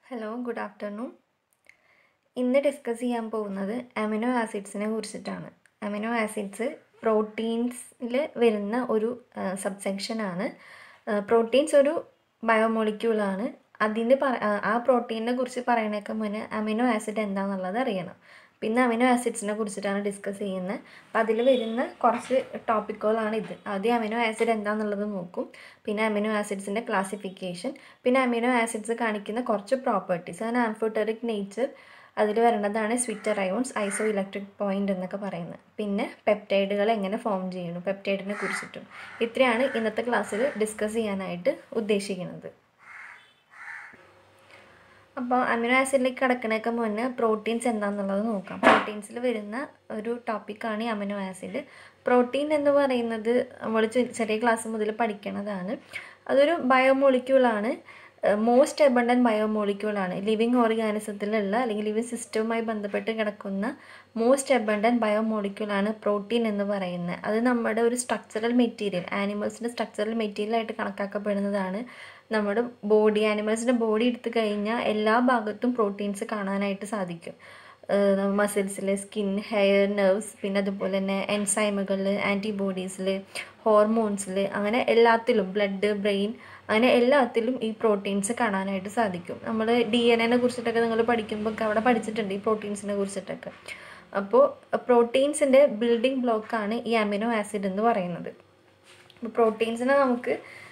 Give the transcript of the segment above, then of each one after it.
Hello good afternoon ഇന്ന് discuss ചെയ്യാൻ പോകുന്നത് അമിനോ ആസിഡ്സിനെ കുറിച്ചിട്ടാണ് അമിനോ ആസിഡ്സ് പ്രോട്ടീൻസിൽ വരുന്ന ഒരു സബ്സെക്ഷനാണ് പ്രോട്ടീൻസ് ഒരു ബയോമോളിക്യൂളാണ് അതിന് പറ ആ പ്രോട്ടീനെ കുറിച്ച് പറയണേക്ക് മുന്നേ അമിനോ ആസിഡ് എന്താണെന്നുള്ളത് അറിയണം പിന്നെ അമിനോ ആസിഡ്സിനെ കുറിച്ചിട്ടാണ് ഡിസ്കസ് ചെയ്യുന്നത് അപ്പോൾ അതിൽ വരുന്ന കുറച്ച് ടോപ്പിക്കുകളാണ് ഇത് ആദ്യം അമിനോ ആസിഡ് എന്താണെന്നുള്ളത് നോക്കും പിന്നെ അമിനോ ആസിഡ്സിൻ്റെ ക്ലാസിഫിക്കേഷൻ പിന്നെ അമിനോ ആസിഡ്സ് കാണിക്കുന്ന കുറച്ച് പ്രോപ്പർട്ടീസ് അങ്ങനെ ആംഫോട്ടറിക് നേച്ചർ അതിൽ വരുന്നതാണ് zwitter ions iso electric point എന്നൊക്കെ പറയുന്നത് പിന്നെ പെപ്റ്റൈഡുകൾ എങ്ങനെ ഫോം ചെയ്യുന്നു പെപ്റ്റൈഡിനെ കുറിച്ചിട്ടും ഇത്രയാണ് ഇന്നത്തെ ക്ലാസ്സിൽ ഡിസ്കസ് ചെയ്യാനായിട്ട് ഉദ്ദേശിക്കുന്നത് അപ്പോൾ അമിനോ ആസിഡിലേക്ക് കിടക്കണേക്ക് മുന്നേ പ്രോട്ടീൻസ് എന്താണെന്നുള്ളത് നോക്കാം പ്രോട്ടീൻസിൽ വരുന്ന ഒരു ടോപ്പിക്കാണ് ഈ അമിനോ ആസിഡ് പ്രോട്ടീൻ എന്ന് പറയുന്നത് നമ്മൾ ചെറിയ ക്ലാസ് മുതൽ പഠിക്കണതാണ് അതൊരു ബയോമോളിക്യൂളാണ് മോസ്റ്റ് അബണ്ടൻറ്റ് ബയോമോളിക്യൂളാണ് ലിവിങ് ഓർഗാനിസത്തിലുള്ള അല്ലെങ്കിൽ ലിവിങ് സിസ്റ്റവുമായി ബന്ധപ്പെട്ട് കിടക്കുന്ന മോസ്റ്റ് അബണ്ടൻറ്റ് ബയോമോളിക്യൂളാണ് പ്രോട്ടീൻ എന്ന് പറയുന്നത് അത് നമ്മുടെ ഒരു സ്ട്രക്ചറൽ മെറ്റീരിയൽ ആനിമൽസിൻ്റെ സ്ട്രക്ചറൽ മെറ്റീരിയൽ ആയിട്ട് കണക്കാക്കപ്പെടുന്നതാണ് നമ്മുടെ ബോഡി ആനിമൽസിൻ്റെ ബോഡി എടുത്തു കഴിഞ്ഞാൽ എല്ലാ ഭാഗത്തും പ്രോട്ടീൻസ് കാണാനായിട്ട് സാധിക്കും മസിൽസിൽ സ്കിൻ ഹെയർ നെർവ്സ് പിന്നെ അതുപോലെ തന്നെ എൻസൈമുകളിൽ ആൻറ്റിബോഡീസിൽ ഹോർമോൺസിൽ അങ്ങനെ എല്ലാത്തിലും ബ്ലഡ് ബ്രെയിൻ അങ്ങനെ എല്ലാത്തിലും ഈ പ്രോട്ടീൻസ് കാണാനായിട്ട് സാധിക്കും നമ്മൾ ഡി എൻ എനെ കുറിച്ചിട്ടൊക്കെ നിങ്ങൾ പഠിക്കുമ്പോൾ അവിടെ പഠിച്ചിട്ടുണ്ട് ഈ പ്രോട്ടീൻസിനെ കുറിച്ചിട്ടൊക്കെ അപ്പോൾ പ്രോട്ടീൻസിൻ്റെ ബിൽഡിംഗ് ബ്ലോക്കാണ് ഈ അമിനോ ആസിഡ് എന്ന് പറയുന്നത് അപ്പോൾ പ്രോട്ടീൻസിനെ നമുക്ക്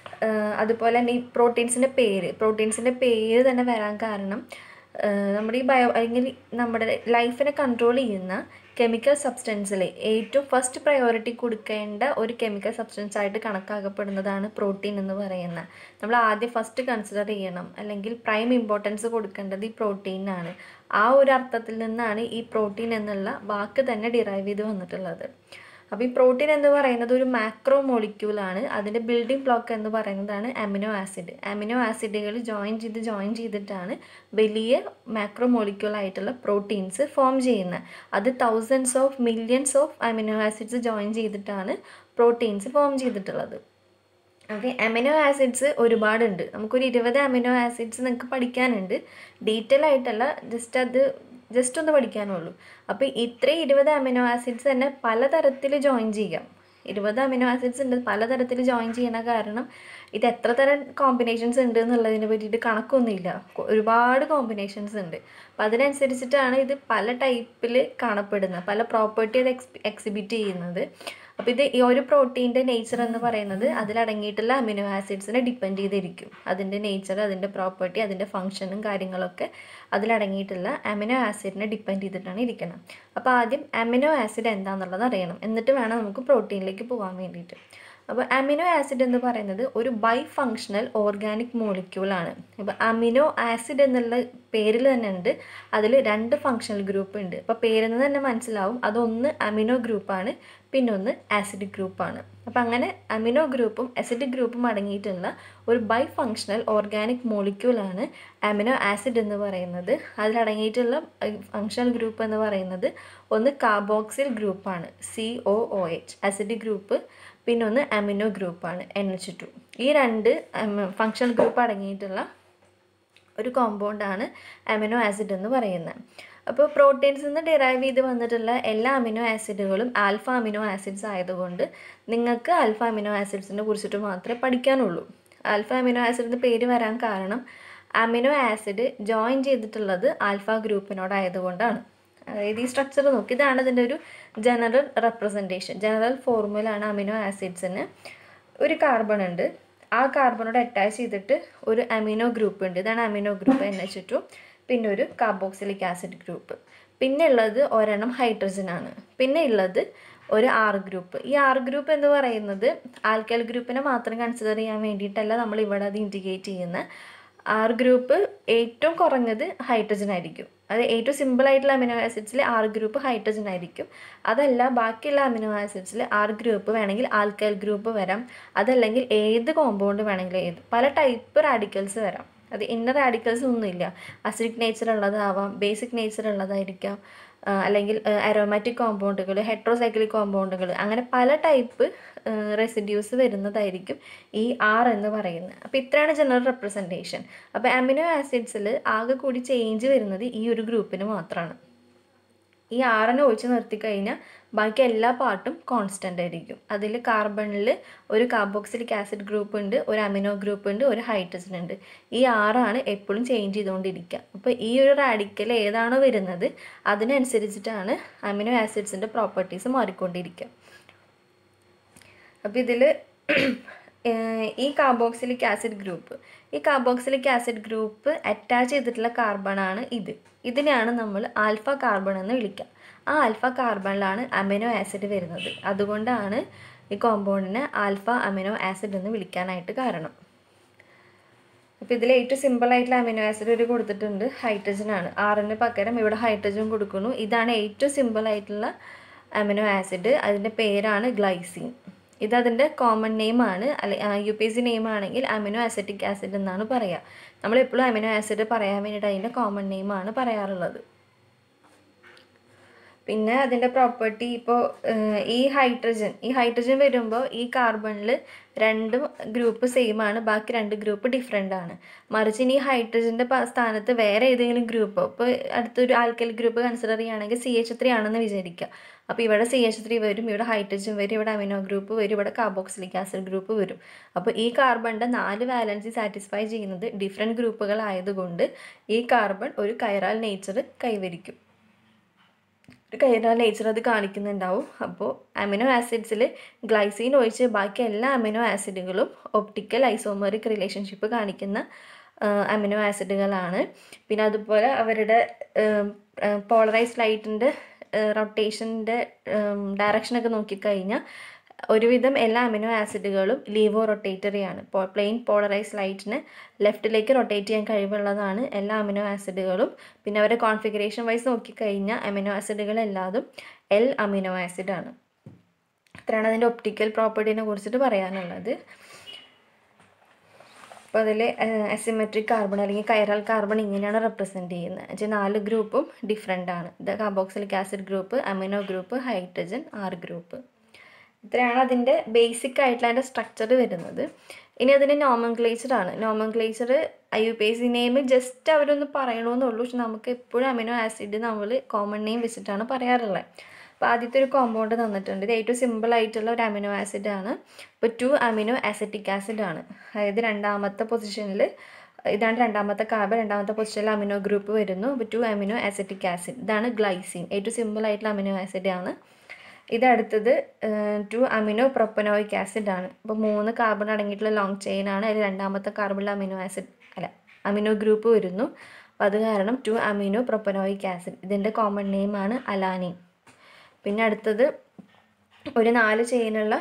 അതുപോലെ തന്നെ ഈ പ്രോട്ടീൻസിൻ്റെ പേര് പ്രോട്ടീൻസിൻ്റെ പേര് തന്നെ വരാൻ കാരണം നമ്മുടെ ഈ ബയോ അല്ലെങ്കിൽ നമ്മുടെ ലൈഫിനെ കൺട്രോൾ ചെയ്യുന്ന കെമിക്കൽ സബ്സ്റ്റൻസിൽ ഏറ്റവും ഫസ്റ്റ് പ്രയോറിറ്റി കൊടുക്കേണ്ട ഒരു കെമിക്കൽ സബ്സ്റ്റൻസ് ആയിട്ട് കണക്കാക്കപ്പെടുന്നതാണ് പ്രോട്ടീൻ എന്ന് പറയുന്നത് നമ്മൾ ആദ്യം ഫസ്റ്റ് കൺസിഡർ ചെയ്യണം അല്ലെങ്കിൽ പ്രൈം ഇമ്പോർട്ടൻസ് കൊടുക്കേണ്ടത് ഈ പ്രോട്ടീനാണ് ആ ഒരു അർത്ഥത്തിൽ നിന്നാണ് ഈ പ്രോട്ടീൻ എന്നുള്ള വാക്ക് തന്നെ ഡിറൈവ് ചെയ്ത് വന്നിട്ടുള്ളത് അപ്പോൾ ഈ പ്രോട്ടീൻ എന്ന് പറയുന്നത് ഒരു മാക്രോ മോളിക്യൂളാണ് അതിൻ്റെ ബിൽഡിംഗ് ബ്ലോക്ക് എന്ന് പറയുന്നതാണ് അമിനോ ആസിഡ് അമിനോ ആസിഡുകൾ ജോയിൻ ചെയ്ത് ജോയിൻ ചെയ്തിട്ടാണ് വലിയ മാക്രോ മോളിക്യൂൾ ആയിട്ടുള്ള പ്രോട്ടീൻസ് ഫോം ചെയ്യുന്നത് അത് thousands of millions of amino acids join ചെയ്തിട്ടാണ് പ്രോട്ടീൻസ് ഫോം ചെയ്തിട്ടുള്ളത് ഓക്കെ അമിനോ ആസിഡ്സ് ഒരുപാടുണ്ട് നമുക്കൊരു ഇരുപത് അമിനോ ആസിഡ്സ് നിങ്ങൾക്ക് പഠിക്കാനുണ്ട് ഡീറ്റെയിൽ ആയിട്ടല്ല ജസ്റ്റ് അത് ജസ്റ്റ് ഒന്ന് പഠിക്കാനുള്ളൂ അപ്പോൾ ഇത്രയും ഇരുപത് അമിനോ ആസിഡ്സ് തന്നെ പലതരത്തിൽ ജോയിൻ ചെയ്യാം ഇരുപത് അമിനോ ആസിഡ്സ് ഉണ്ട് പലതരത്തിൽ ജോയിൻ ചെയ്യണ കാരണം ഇത് എത്ര തരം കോമ്പിനേഷൻസ് ഉണ്ട് എന്നുള്ളതിനെ പറ്റിയിട്ട് കണക്കൊന്നുമില്ല ഒരുപാട് കോമ്പിനേഷൻസ് ഉണ്ട് അപ്പോൾ അതിനനുസരിച്ചിട്ടാണ് ഇത് പല ടൈപ്പിൽ കാണപ്പെടുന്നത് പല പ്രോപ്പർട്ടി അത് എക്സ് എക്സിബിറ്റ് ചെയ്യുന്നത് അപ്പോൾ ഇത് ഈ ഒരു പ്രോട്ടീൻ്റെ നേച്ചർ എന്ന് പറയുന്നത് അതിലടങ്ങിയിട്ടുള്ള അമിനോ ആസിഡ്സിനെ ഡിപ്പെൻഡ് ചെയ്തിരിക്കും അതിൻ്റെ നേച്ചർ അതിൻ്റെ പ്രോപ്പർട്ടി അതിൻ്റെ ഫങ്ഷനും കാര്യങ്ങളൊക്കെ അതിലടങ്ങിയിട്ടുള്ള അമിനോ ആസിഡിനെ ഡിപ്പെൻഡ് ചെയ്തിട്ടാണ് ഇരിക്കണം അപ്പോൾ ആദ്യം അമിനോ ആസിഡ് എന്താണെന്നുള്ളത് അറിയണം എന്നിട്ട് വേണം നമുക്ക് പ്രോട്ടീനിലേക്ക് പോകാൻ വേണ്ടിയിട്ട് അപ്പോൾ അമിനോ ആസിഡ് എന്ന് പറയുന്നത് ഒരു ബൈ ഫങ്ഷണൽ ഓർഗാനിക് മോളിക്യൂളാണ് ഇപ്പോൾ അമിനോ ആസിഡ് എന്നുള്ള പേരിൽ തന്നെ ഉണ്ട് അതിൽ രണ്ട് ഫങ്ഷണൽ ഗ്രൂപ്പ് ഉണ്ട് അപ്പോൾ പേരിൽ നിന്ന് തന്നെ മനസ്സിലാവും അതൊന്ന് അമിനോ ഗ്രൂപ്പാണ് പിന്നെ ഒന്ന് ആസിഡ് ഗ്രൂപ്പാണ് അപ്പം അങ്ങനെ അമിനോ ഗ്രൂപ്പും ആസിഡ് ഗ്രൂപ്പും അടങ്ങിയിട്ടുള്ള ഒരു ബൈ ഫങ്ഷണൽ ഓർഗാനിക് മോളിക്യൂളാണ് അമിനോ ആസിഡ് എന്ന് പറയുന്നത് അതിലടങ്ങിയിട്ടുള്ള ഫങ്ഷണൽ ഗ്രൂപ്പ് എന്ന് പറയുന്നത് ഒന്ന് കാർബോക്സിൽ ഗ്രൂപ്പാണ് C O O H acid group പിന്നെ ഒന്ന് അമിനോ ഗ്രൂപ്പാണ് എൻ എച്ച് ടു ഈ രണ്ട് ഫങ്ഷണൽ ഗ്രൂപ്പ് അടങ്ങിയിട്ടുള്ള ഒരു കോമ്പൗണ്ടാണ് അമിനോ ആസിഡ് എന്ന് പറയുന്നത് അപ്പോൾ പ്രോട്ടീൻസിൽ നിന്ന് ഡിറൈവ് ചെയ്ത് വന്നിട്ടുള്ള എല്ലാ അമിനോ ആസിഡുകളും ആൽഫ അമിനോ ആസിഡ്സ് ആയതുകൊണ്ട് നിങ്ങൾക്ക് ആൽഫ അമിനോ ആസിഡ്സിനെ കുറിച്ചിട്ട് മാത്രമേ പഠിക്കാനുള്ളൂ ആൽഫ അമിനോ ആസിഡിൻ്റെ പേര് വരാൻ കാരണം അമിനോ ആസിഡ് ജോയിൻ ചെയ്തിട്ടുള്ളത് ആൽഫ ഗ്രൂപ്പിനോടായതുകൊണ്ടാണ് അതായത് ഈ സ്ട്രക്ചർ നോക്കി ഇതാണ് ഇതിൻ്റെ ഒരു ജനറൽ റെപ്രസെൻറ്റേഷൻ ജനറൽ ഫോർമുലയാണ് അമിനോ ആസിഡ്സിന് ഒരു കാർബൺ ഉണ്ട് ആ കാർബണോട് അറ്റാച്ച് ചെയ്തിട്ട് ഒരു അമിനോ ഗ്രൂപ്പ് ഉണ്ട് ഇതാണ് അമിനോ ഗ്രൂപ്പ് എന്ന് വെച്ചിട്ടു പിന്നെ ഒരു കാർബോക്സിലിക് ആസിഡ് ഗ്രൂപ്പ് പിന്നെ ഉള്ളത് ഒരെണ്ണം ഹൈഡ്രജൻ ആണ് പിന്നെ ഉള്ളത് ഒരു ആർ ഗ്രൂപ്പ് ഈ ആർ ഗ്രൂപ്പ് എന്ന് പറയുന്നത് ആൽക്കൽ ഗ്രൂപ്പിനെ മാത്രം കൺസിഡർ ചെയ്യാൻ വേണ്ടിയിട്ടല്ല നമ്മൾ ഇവിടെ അത് ഇൻഡിക്കേറ്റ് ചെയ്യുന്നത് ആർ ഗ്രൂപ്പ് ഏറ്റവും കുറഞ്ഞത് ഹൈഡ്രജൻ ആയിരിക്കും അത് ഏറ്റവും സിമ്പിൾ ആയിട്ടുള്ള അമിനോ ആസിഡ്സിൽ ആർ ഗ്രൂപ്പ് ഹൈഡ്രജൻ ആയിരിക്കും അതല്ല ബാക്കിയുള്ള അമിനോ ആസിഡ്സിൽ ആർ ഗ്രൂപ്പ് വേണമെങ്കിൽ ആൽക്കൈൽ ഗ്രൂപ്പ് വരാം അതല്ലെങ്കിൽ ഏത് കോമ്പൗണ്ട് വേണമെങ്കിലും ഏത് പല ടൈപ്പ് റാഡിക്കൽസ് വരാം അത് ഇന്നർ റാഡിക്കൽസ് ഒന്നുമില്ല അസിഡിക് നേച്ചർ ഉള്ളതാവാം ബേസിക് നേച്ചർ ഉള്ളതായിരിക്കാം അല്ലെങ്കിൽ അരോമാറ്റിക് കോമ്പൗണ്ടുകൾ ഹെട്രോസൈക്ലിക് കോമ്പൗണ്ടുകൾ അങ്ങനെ പല ടൈപ്പ് റെസിഡ്യൂസ് വരുന്നതായിരിക്കും ഈ ആർ എന്ന് പറയുന്നത് അപ്പോൾ ഇത്രയാണ് ജനറൽ റെപ്രസെൻറ്റേഷൻ അപ്പോൾ അമിനോ ആസിഡ്സിൽ ആകെ കൂടി ചേഞ്ച് വരുന്നത് ഈ ഒരു ഗ്രൂപ്പിന് മാത്രമാണ് ഈ ആറിനെ ഒഴിച്ച് നിർത്തി കഴിഞ്ഞാൽ ബാക്കി എല്ലാ പാർട്ടും കോൺസ്റ്റൻ്റ് ആയിരിക്കും അതിൽ കാർബണിൽ ഒരു കാർബോക്സിലിക് ആസിഡ് ഗ്രൂപ്പ് ഉണ്ട് ഒരു അമിനോ ഗ്രൂപ്പ് ഉണ്ട് ഒരു ഹൈഡ്രജൻ ഉണ്ട് ഈ ആറാണ് എപ്പോഴും ചേഞ്ച് ചെയ്തുകൊണ്ടിരിക്കുക അപ്പോൾ ഈ ഒരു റാഡിക്കൽ ഏതാണോ വരുന്നത് അതിനനുസരിച്ചിട്ടാണ് അമിനോ ആസിഡ്സിൻ്റെ പ്രോപ്പർട്ടീസ് മാറിക്കൊണ്ടിരിക്കുക അപ്പോൾ ഇതിൽ ഈ കാർബോക്സിലിക് ആസിഡ് ഗ്രൂപ്പ് ഈ കാർബോക്സിലിക് ആസിഡ് ഗ്രൂപ്പ് അറ്റാച്ച് ചെയ്തിട്ടുള്ള കാർബണാണ് ഇത് ഇതിനെയാണ് നമ്മൾ ആൽഫ കാർബൺ എന്ന് വിളിക്കുക ആ ആൽഫ കാർബണിലാണ് അമിനോ ആസിഡ് വരുന്നത് അതുകൊണ്ടാണ് ഈ കോമ്പൗണ്ടിനെ ആൽഫ അമിനോ ആസിഡ് എന്ന് വിളിക്കാനായിട്ട് കാരണം അപ്പോൾ ഇതിൽ ഏറ്റവും സിമ്പിൾ ആയിട്ടുള്ള അമിനോ ആസിഡ് ഒരു കൊടുത്തിട്ടുണ്ട് ഹൈഡ്രജൻ ആണ് ആറിന് പകരം ഇവിടെ ഹൈഡ്രജൻ കൊടുക്കുന്നു ഇതാണ് ഏറ്റവും സിമ്പിൾ ആയിട്ടുള്ള അമിനോ ആസിഡ് അതിൻ്റെ പേരാണ് ഗ്ലൈസിൻ ഇത് അതിൻ്റെ കോമൺ നെയിം ആണ് അല്ലെ U P S C name ആണെങ്കിൽ അമിനോ ആസിറ്റിക് ആസിഡ് എന്നാണ് പറയുക നമ്മൾ എപ്പോഴും അമിനോ ആസിഡ് പറയാൻ വേണ്ടിയിട്ട് അതിൻ്റെ കോമൺ നെയിം ആണ് പറയാറുള്ളത് പിന്നെ അതിൻ്റെ പ്രോപ്പർട്ടി ഇപ്പോൾ ഈ ഹൈഡ്രജൻ ഈ ഹൈഡ്രജൻ വരുമ്പോൾ ഈ കാർബണിൽ രണ്ടും ഗ്രൂപ്പ് സെയിം ആണ് ബാക്കി രണ്ട് ഗ്രൂപ്പ് ഡിഫറെൻ്റ് ആണ് മറിച്ച് ഇനി ഹൈഡ്രജൻ്റെ സ്ഥാനത്ത് വേറെ ഏതെങ്കിലും ഗ്രൂപ്പ് ഇപ്പോൾ അടുത്തൊരു ആൽക്കൽ ഗ്രൂപ്പ് കൺസിഡർ ചെയ്യുകയാണെങ്കിൽ സി എച്ച് ത്രീ ആണെന്ന് വിചാരിക്കുക അപ്പോൾ ഇവിടെ സി എച്ച് ത്രീ വരും ഇവിടെ ഹൈഡ്രജൻ വരും ഇവിടെ അമിനോ ഗ്രൂപ്പ് വരും ഇവിടെ കാർബോക്സിലിക് ആസിഡ് ഗ്രൂപ്പ് വരും അപ്പോൾ ഈ കാർബണിൻ്റെ നാല് വാലൻസി സാറ്റിസ്ഫൈ ചെയ്യുന്നത് ഡിഫറെൻറ്റ് ഗ്രൂപ്പുകളായതുകൊണ്ട് ഈ കാർബൺ ഒരു കൈറാൽ നേച്ചർ കൈവരിക്കും ഒരു കൈറാൽ നേച്ചർ അത് കാണിക്കുന്നുണ്ടാവും അപ്പോൾ അമിനോ ആസിഡ്സിൽ ഗ്ലൈസീൻ ഒഴിച്ച് ബാക്കി എല്ലാ അമിനോ ആസിഡുകളും ഒപ്റ്റിക്കൽ ഐസോമറിക് റിലേഷൻഷിപ്പ് കാണിക്കുന്ന അമിനോ ആസിഡുകളാണ് പിന്നെ അതുപോലെ അവരുടെ പോളറൈസ് ലൈറ്റിൻ്റെ റൊട്ടേഷൻ്റെ ഡയറക്ഷനൊക്കെ നോക്കിക്കഴിഞ്ഞാൽ ഒരുവിധം എല്ലാ അമിനോ ആസിഡുകളും ലീവോ റൊട്ടേറ്ററി ആണ് പ്ലെയിൻ പോളറൈസ് ലൈറ്റിന് ലെഫ്റ്റിലേക്ക് റൊട്ടേറ്റ് ചെയ്യാൻ കഴിവുള്ളതാണ് എല്ലാ അമിനോ ആസിഡുകളും പിന്നെ അവരുടെ കോൺഫിഗറേഷൻ വൈസ് നോക്കിക്കഴിഞ്ഞാൽ അമിനോ ആസിഡുകൾ എല്ലാതും എൽ അമിനോ ആസിഡാണ് ഇത്രയാണ് അതിൻ്റെ ഒപ്റ്റിക്കൽ പ്രോപ്പർട്ടീനെ കുറിച്ചിട്ട് പറയാനുള്ളത് അപ്പോൾ അതിൽ അസിമെട്രിക് കാർബൺ അല്ലെങ്കിൽ കൈറൽ കാർബൺ ഇങ്ങനെയാണ് റെപ്രസെൻറ്റ് ചെയ്യുന്നത് വെച്ചാൽ നാല് ഗ്രൂപ്പും ഡിഫറെൻ്റ് ആണ് ഇത് carboxylic acid group amino group hydrogen R group ഇത്രയാണ് അതിൻ്റെ ബേസിക് ആയിട്ടുള്ള അതിൻ്റെ സ്ട്രക്ചർ വരുന്നത് ഇനി അതിൻ്റെ നോമൻക്ലേച്ചർ ആണ് nomenclature I U P S C name just അവരൊന്ന് പറയണമെന്നുള്ളൂ പക്ഷെ നമുക്ക് എപ്പോഴും അമിനോ ആസിഡ് നമ്മൾ കോമൺ നെയിം വെച്ചിട്ടാണ് പറയാറുള്ളത് അപ്പോൾ ആദ്യത്തെ ഒരു കോമ്പൗണ്ട് തന്നിട്ടുണ്ട് ഇത് ഏറ്റവും സിമ്പിൾ ആയിട്ടുള്ള ഒരു അമിനോ ആസിഡ് ആണ് ഇപ്പോൾ ടു അമിനോ ആസിറ്റിക് ആസിഡ് ആണ് അതായത് രണ്ടാമത്തെ പൊസിഷനിൽ ഇതാണ് രണ്ടാമത്തെ കാർബൺ രണ്ടാമത്തെ പൊസിഷനിൽ അമിനോ ഗ്രൂപ്പ് വരുന്നു അപ്പോൾ ടു അമിനോ ആസിറ്റിക് ആസിഡ് ഇതാണ് ഗ്ലൈസിൻ ഏറ്റവും സിമ്പിൾ ആയിട്ടുള്ള അമിനോ ആസിഡ് ആണ് ഇത് അടുത്തത് ടു അമിനോ പ്രൊപ്പനോയിക് ആസിഡ് ആണ് അപ്പോൾ മൂന്ന് കാർബൺ അടങ്ങിയിട്ടുള്ള ലോങ് ചെയിൻ ആണ് അതിൽ രണ്ടാമത്തെ കാർബണിൽ അമിനോ ആസിഡ് അല്ല അമിനോ ഗ്രൂപ്പ് വരുന്നു അപ്പോൾ അത് കാരണം ടു അമിനോ പ്രൊപ്പനോയിക് ആസിഡ് ഇതിൻ്റെ കോമൺ നെയിം ആണ് അലാനിൻ പിന്നെ അടുത്തത് ഒരു നാല് ചെയിനുള്ള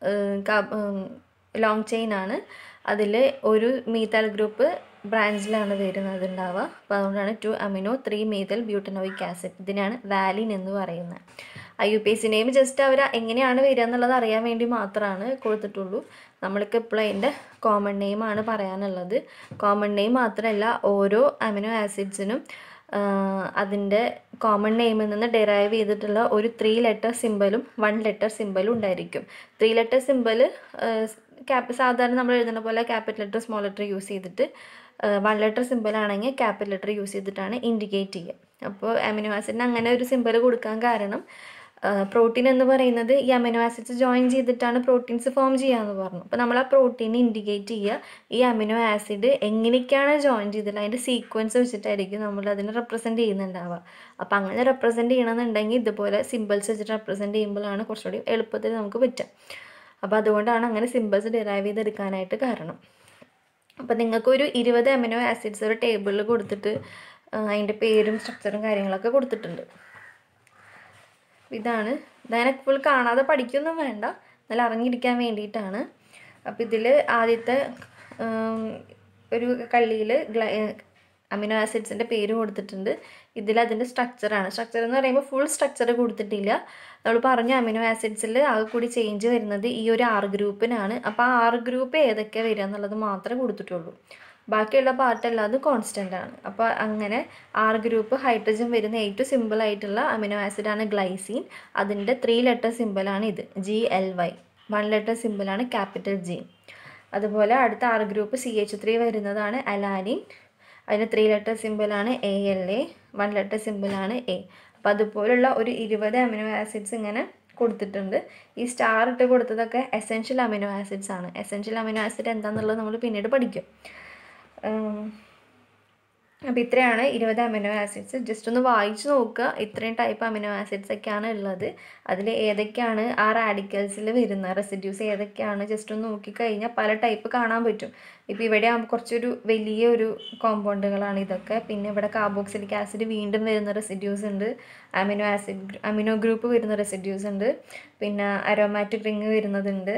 ലോങ് ചെയിൻ ആണ് അതിൽ ഒരു മീത്തൽ ഗ്രൂപ്പ് ബ്രാഞ്ചിലാണ് വരുന്നത് ഉണ്ടാവുക അപ്പോൾ അതുകൊണ്ടാണ് two amino three methyl butanoic acid ഇതിനാണ് വാലിൻ എന്ന് പറയുന്നത് I U P S name just അവർ എങ്ങനെയാണ് വരിക എന്നുള്ളത് അറിയാൻ വേണ്ടി മാത്രമാണ് കൊടുത്തിട്ടുള്ളൂ നമ്മൾക്ക് എപ്പോഴും അതിൻ്റെ കോമൺ നെയിമാണ് പറയാനുള്ളത് കോമൺ നെയിം മാത്രമല്ല ഓരോ അമിനോ ആസിഡ്സിനും അതിൻ്റെ കോമൺ നെയിമിൽ നിന്ന് ഡെറൈവ് ചെയ്തിട്ടുള്ള ഒരു ത്രീ ലെറ്റർ സിമ്പലും വൺ ലെറ്റർ സിമ്പലും ഉണ്ടായിരിക്കും ത്രീ ലെറ്റർ സിമ്പൽ ക്യാപ് സാധാരണ നമ്മൾ എഴുതുന്ന പോലെ capital letter small letter use ചെയ്തിട്ട് വൺ ലെറ്റർ സിമ്പിൾ ആണെങ്കിൽ ക്യാപിറ്റൽ ലെറ്റർ യൂസ് ചെയ്തിട്ടാണ് ഇൻഡിക്കേറ്റ് ചെയ്യുക അപ്പോൾ അമിനോ ആസിഡിന് അങ്ങനെ ഒരു സിമ്പിൾ കൊടുക്കാൻ കാരണം പ്രോട്ടീൻ എന്ന് പറയുന്നത് ഈ അമിനോ ആസിഡ്സ് ജോയിൻ ചെയ്തിട്ടാണ് പ്രോട്ടീൻസ് ഫോം ചെയ്യാന്ന് പറഞ്ഞു അപ്പോൾ നമ്മൾ ആ പ്രോട്ടീൻ ഇൻഡിക്കേറ്റ് ചെയ്യുക ഈ അമിനോ ആസിഡ് എങ്ങനെയൊക്കെയാണ് ജോയിൻ ചെയ്തിട്ടുള്ളത് അതിൻ്റെ സീക്വൻസ് വെച്ചിട്ടായിരിക്കും നമ്മൾ അതിനെ റെപ്രസെൻറ്റ് ചെയ്യുന്നുണ്ടാവുക അപ്പോൾ അങ്ങനെ റെപ്രസെൻറ്റ് ചെയ്യണമെന്നുണ്ടെങ്കിൽ ഇതുപോലെ സിമ്പിൾസ് വെച്ചിട്ട് റെപ്രസെൻറ്റ് ചെയ്യുമ്പോഴാണ് കുറച്ചുകൂടി എളുപ്പത്തിൽ നമുക്ക് പറ്റുക അപ്പോൾ അതുകൊണ്ടാണ് അങ്ങനെ സിമ്പിൾസ് ഡിറൈവ് ചെയ്തെടുക്കാനായിട്ട് കാരണം അപ്പോൾ നിങ്ങൾക്കൊരു ഇരുപത് അമിനോ ആസിഡ്സ് ഒരു ടേബിളിൽ കൊടുത്തിട്ട് അതിൻ്റെ പേരും സ്ട്രക്ചറും കാര്യങ്ങളൊക്കെ കൊടുത്തിട്ടുണ്ട് ഇതാണ് ഇതതിനൊക്കെ ഫുൾ കാണാതെ പഠിക്കൊന്നും വേണ്ട നല്ല അറിഞ്ഞിരിക്കാൻ വേണ്ടിയിട്ടാണ് അപ്പോൾ ഇതിൽ ആദ്യത്തെ ഒരു കള്ളിയിൽ അമിനോ ആസിഡ്സിൻ്റെ പേര് കൊടുത്തിട്ടുണ്ട് ഇതിൽ അതിൻ്റെ സ്ട്രക്ചറാണ് സ്ട്രക്ചർ എന്ന് പറയുമ്പോൾ ഫുൾ സ്ട്രക്ചർ കൊടുത്തിട്ടില്ല നമ്മൾ പറഞ്ഞ അമിനോ ആസിഡ്സിൽ ആകെ കൂടി ചേഞ്ച് വരുന്നത് ഈ ഒരു ആറ് ഗ്രൂപ്പിനാണ് അപ്പോൾ ആ ആറ് ഗ്രൂപ്പ് ഏതൊക്കെ വരിക എന്നുള്ളത് മാത്രമേ കൊടുത്തിട്ടുള്ളൂ ബാക്കിയുള്ള പാർട്ടെല്ലാം അത് കോൺസ്റ്റൻ്റ് ആണ് അപ്പോൾ അങ്ങനെ ആറ് ഗ്രൂപ്പ് ഹൈഡ്രജൻ വരുന്ന ഏറ്റവും സിമ്പിൾ ആയിട്ടുള്ള അമിനോ ആസിഡാണ് ഗ്ലൈസീൻ അതിൻ്റെ ത്രീ ലെറ്റർ സിമ്പിളാണ് ഇത് G L Y one letter സിമ്പിളാണ് ക്യാപിറ്റൽ ജി അതുപോലെ അടുത്ത R group C H three വരുന്നതാണ് അലാനിൻ അതിന് ത്രീ ലെറ്റർ സിമ്പിളാണ് A L A one letter സിമ്പിളാണ് എ അപ്പോൾ അതുപോലുള്ള ഒരു ഇരുപത് അമിനോ ആസിഡ്സ് ഇങ്ങനെ കൊടുത്തിട്ടുണ്ട് ഈ സ്റ്റാർ ഇട്ട് കൊടുത്തതൊക്കെ എസെൻഷ്യൽ അമിനോ ആസിഡ്സ് ആണ് എസെൻഷ്യൽ അമിനോ ആസിഡ് എന്താണെന്നുള്ളത് നമ്മൾ പിന്നീട് പഠിക്കും അപ്പോൾ ഇത്രയാണ് ഇരുപത് അമിനോ ആസിഡ്സ് ജസ്റ്റ് ഒന്ന് വായിച്ച് നോക്കുക ഇത്രയും ടൈപ്പ് അമിനോ ആസിഡ്സ് ഒക്കെയാണ് ഉള്ളത് അതിൽ ഏതൊക്കെയാണ് ആ റാഡിക്കൽസിൽ വരുന്ന റെസിഡ്യൂസ് ഏതൊക്കെയാണ് ജസ്റ്റ് ഒന്ന് നോക്കിക്കഴിഞ്ഞാൽ പല ടൈപ്പ് കാണാൻ പറ്റും ഇപ്പോൾ ഇവിടെ ആകുമ്പോൾ കുറച്ചൊരു വലിയ ഒരു കോമ്പൗണ്ടുകളാണ് ഇതൊക്കെ പിന്നെ ഇവിടെ കാർബോക്സിലിക് ആസിഡ് വീണ്ടും വരുന്ന റെസിഡ്യൂസ് ഉണ്ട് അമിനോ ആസിഡ് അമിനോ ഗ്രൂപ്പ് വരുന്ന റെസിഡ്യൂസ് ഉണ്ട് പിന്നെ അരോമാറ്റിക് റിങ് വരുന്നതുണ്ട്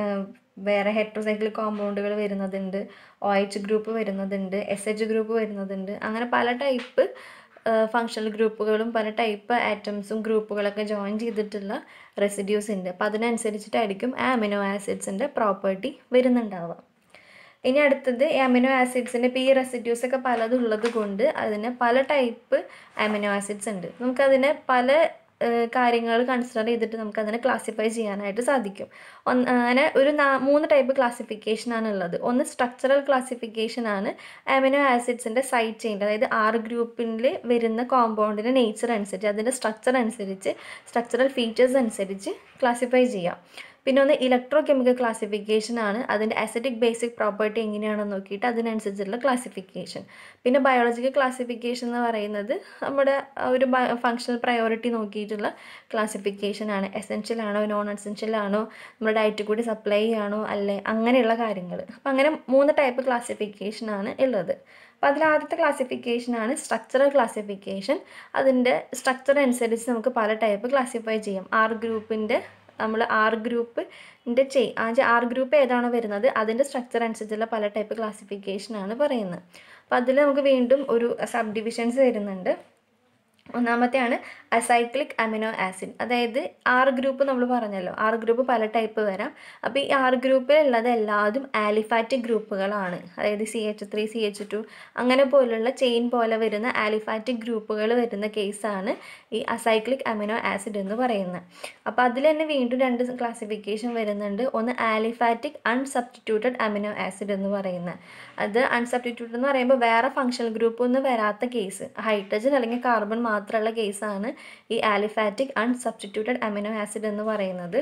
വേറെ ഹെട്രോസൈക്ലിക് കോമ്പൗണ്ടുകൾ വരുന്നതുണ്ട് ഒ എച്ച് ഗ്രൂപ്പ് വരുന്നതുണ്ട് എസ് എച്ച് ഗ്രൂപ്പ് വരുന്നതുണ്ട് അങ്ങനെ പല ടൈപ്പ് ഫങ്ഷണൽ ഗ്രൂപ്പുകളും പല ടൈപ്പ് ആറ്റംസും ഗ്രൂപ്പുകളൊക്കെ ജോയിൻ ചെയ്തിട്ടുള്ള റെസിഡ്യൂസ് ഉണ്ട് അപ്പോൾ അതിനനുസരിച്ചിട്ടായിരിക്കും ആ അമിനോ ആസിഡ്സിൻ്റെ പ്രോപ്പർട്ടി വരുന്നുണ്ടാവുക ഇനി അടുത്തത് ഈ അമിനോ ആസിഡ്സിൻ്റെ ഇപ്പോൾ ഈ റെസിഡ്യൂസ് ഒക്കെ പലതും ഉള്ളത് കൊണ്ട് അതിന് പല ടൈപ്പ് അമിനോ ആസിഡ്സ് ഉണ്ട് നമുക്കതിനെ പല കാര്യങ്ങൾ കൺസിഡർ ചെയ്തിട്ട് നമുക്ക് അതിനെ ക്ലാസിഫൈ ചെയ്യാനായിട്ട് സാധിക്കും ഒന്ന് അങ്ങനെ ഒരു നാ മൂന്ന് ടൈപ്പ് ക്ലാസിഫിക്കേഷനാണ് ഉള്ളത് ഒന്ന് സ്ട്രക്ചറൽ ക്ലാസിഫിക്കേഷൻ ആണ് അമിനോ ആസിഡ്സിൻ്റെ സൈഡ് ചെയിൻ അതായത് ആറ് ഗ്രൂപ്പിൽ വരുന്ന കോമ്പൗണ്ടിൻ്റെ നേച്ചർ അനുസരിച്ച് അതിൻ്റെ സ്ട്രക്ചർ അനുസരിച്ച് സ്ട്രക്ചറൽ ഫീച്ചേഴ്സ് അനുസരിച്ച് ക്ലാസിഫൈ ചെയ്യാം പിന്നെ ഒന്ന് ഇലക്ട്രോ കെമിക്കൽ ക്ലാസിഫിക്കേഷൻ ആണ് അതിൻ്റെ അസറ്റിക് ബേസിക് പ്രോപ്പർട്ടി എങ്ങനെയാണെന്ന് നോക്കിയിട്ട് അതിനനുസരിച്ചുള്ള ക്ലാസിഫിക്കേഷൻ പിന്നെ ബയോളജിക്കൽ ക്ലാസിഫിക്കേഷൻ എന്ന് പറയുന്നത് നമ്മുടെ ഒരു ഫങ്ഷണൽ പ്രയോറിറ്റി നോക്കിയിട്ടുള്ള ക്ലാസിഫിക്കേഷൻ ആണ് എസെൻഷ്യൽ ആണോ നോൺ എസെൻഷ്യൽ ആണോ നമ്മുടെ ഡയറ്റ് കൂടി സപ്ലൈ ചെയ്യാണോ അല്ലേ അങ്ങനെയുള്ള കാര്യങ്ങൾ അപ്പം അങ്ങനെ മൂന്ന് ടൈപ്പ് ക്ലാസിഫിക്കേഷൻ ആണ് ഉള്ളത് അപ്പോൾ അതിൽ ആദ്യത്തെ ക്ലാസിഫിക്കേഷൻ ആണ് സ്ട്രക്ചറൽ ക്ലാസിഫിക്കേഷൻ അതിൻ്റെ സ്ട്രക്ചർ അനുസരിച്ച് നമുക്ക് പല ടൈപ്പ് ക്ലാസിഫൈ ചെയ്യാം ആർ ഗ്രൂപ്പിൻ്റെ നമ്മൾ ആർ ഗ്രൂപ്പിൻ്റെ ചെയ് ആ ആർ ഗ്രൂപ്പ് ഏതാണോ വരുന്നത് അതിൻ്റെ സ്ട്രക്ചർ അനുസരിച്ചുള്ള പല ടൈപ്പ് ക്ലാസിഫിക്കേഷനാണ് പറയുന്നത് അപ്പോൾ അതിൽ നമുക്ക് വീണ്ടും ഒരു സബ് ഡിവിഷൻസ് വരുന്നുണ്ട് ഒന്നാമത്തെയാണ് അസൈക്ലിക് അമിനോ ആസിഡ് അതായത് ആറ് ഗ്രൂപ്പ് നമ്മൾ പറഞ്ഞല്ലോ ആറ് ഗ്രൂപ്പ് പല ടൈപ്പ് വരാം അപ്പോൾ ഈ ആറ് ഗ്രൂപ്പിലുള്ളത് എല്ലാതും ആലിഫാറ്റിക് ഗ്രൂപ്പുകളാണ് അതായത് C H three C H two അങ്ങനെ പോലുള്ള ചെയിൻ പോലെ വരുന്ന ആലിഫാറ്റിക് ഗ്രൂപ്പുകൾ വരുന്ന കേസാണ് ഈ അസൈക്ലിക് അമിനോ ആസിഡ് എന്ന് പറയുന്നത് അപ്പോൾ അതിൽ തന്നെ വീണ്ടും രണ്ട് ക്ലാസിഫിക്കേഷൻ വരുന്നുണ്ട് ഒന്ന് ആലിഫാറ്റിക് അൺസബ്സ്റ്റിറ്റ്യൂട്ടഡ് അമിനോ ആസിഡ് എന്ന് പറയുന്നത് അത് അൺസബ്സ്റ്റിറ്റ്യൂട്ടഡ് എന്ന് പറയുമ്പോൾ വേറെ ഫങ്ഷണൽ ഗ്രൂപ്പ് ഒന്നും വരാത്ത കേസ് ഹൈഡ്രജൻ അല്ലെങ്കിൽ കാർബൺ മാത്രമുള്ള കേസാണ് ഈ ആലിഫാറ്റിക് അൺസബ്സ്റ്റിറ്റ്യൂട്ടഡ് അമിനോ ആസിഡ് എന്ന് പറയുന്നത്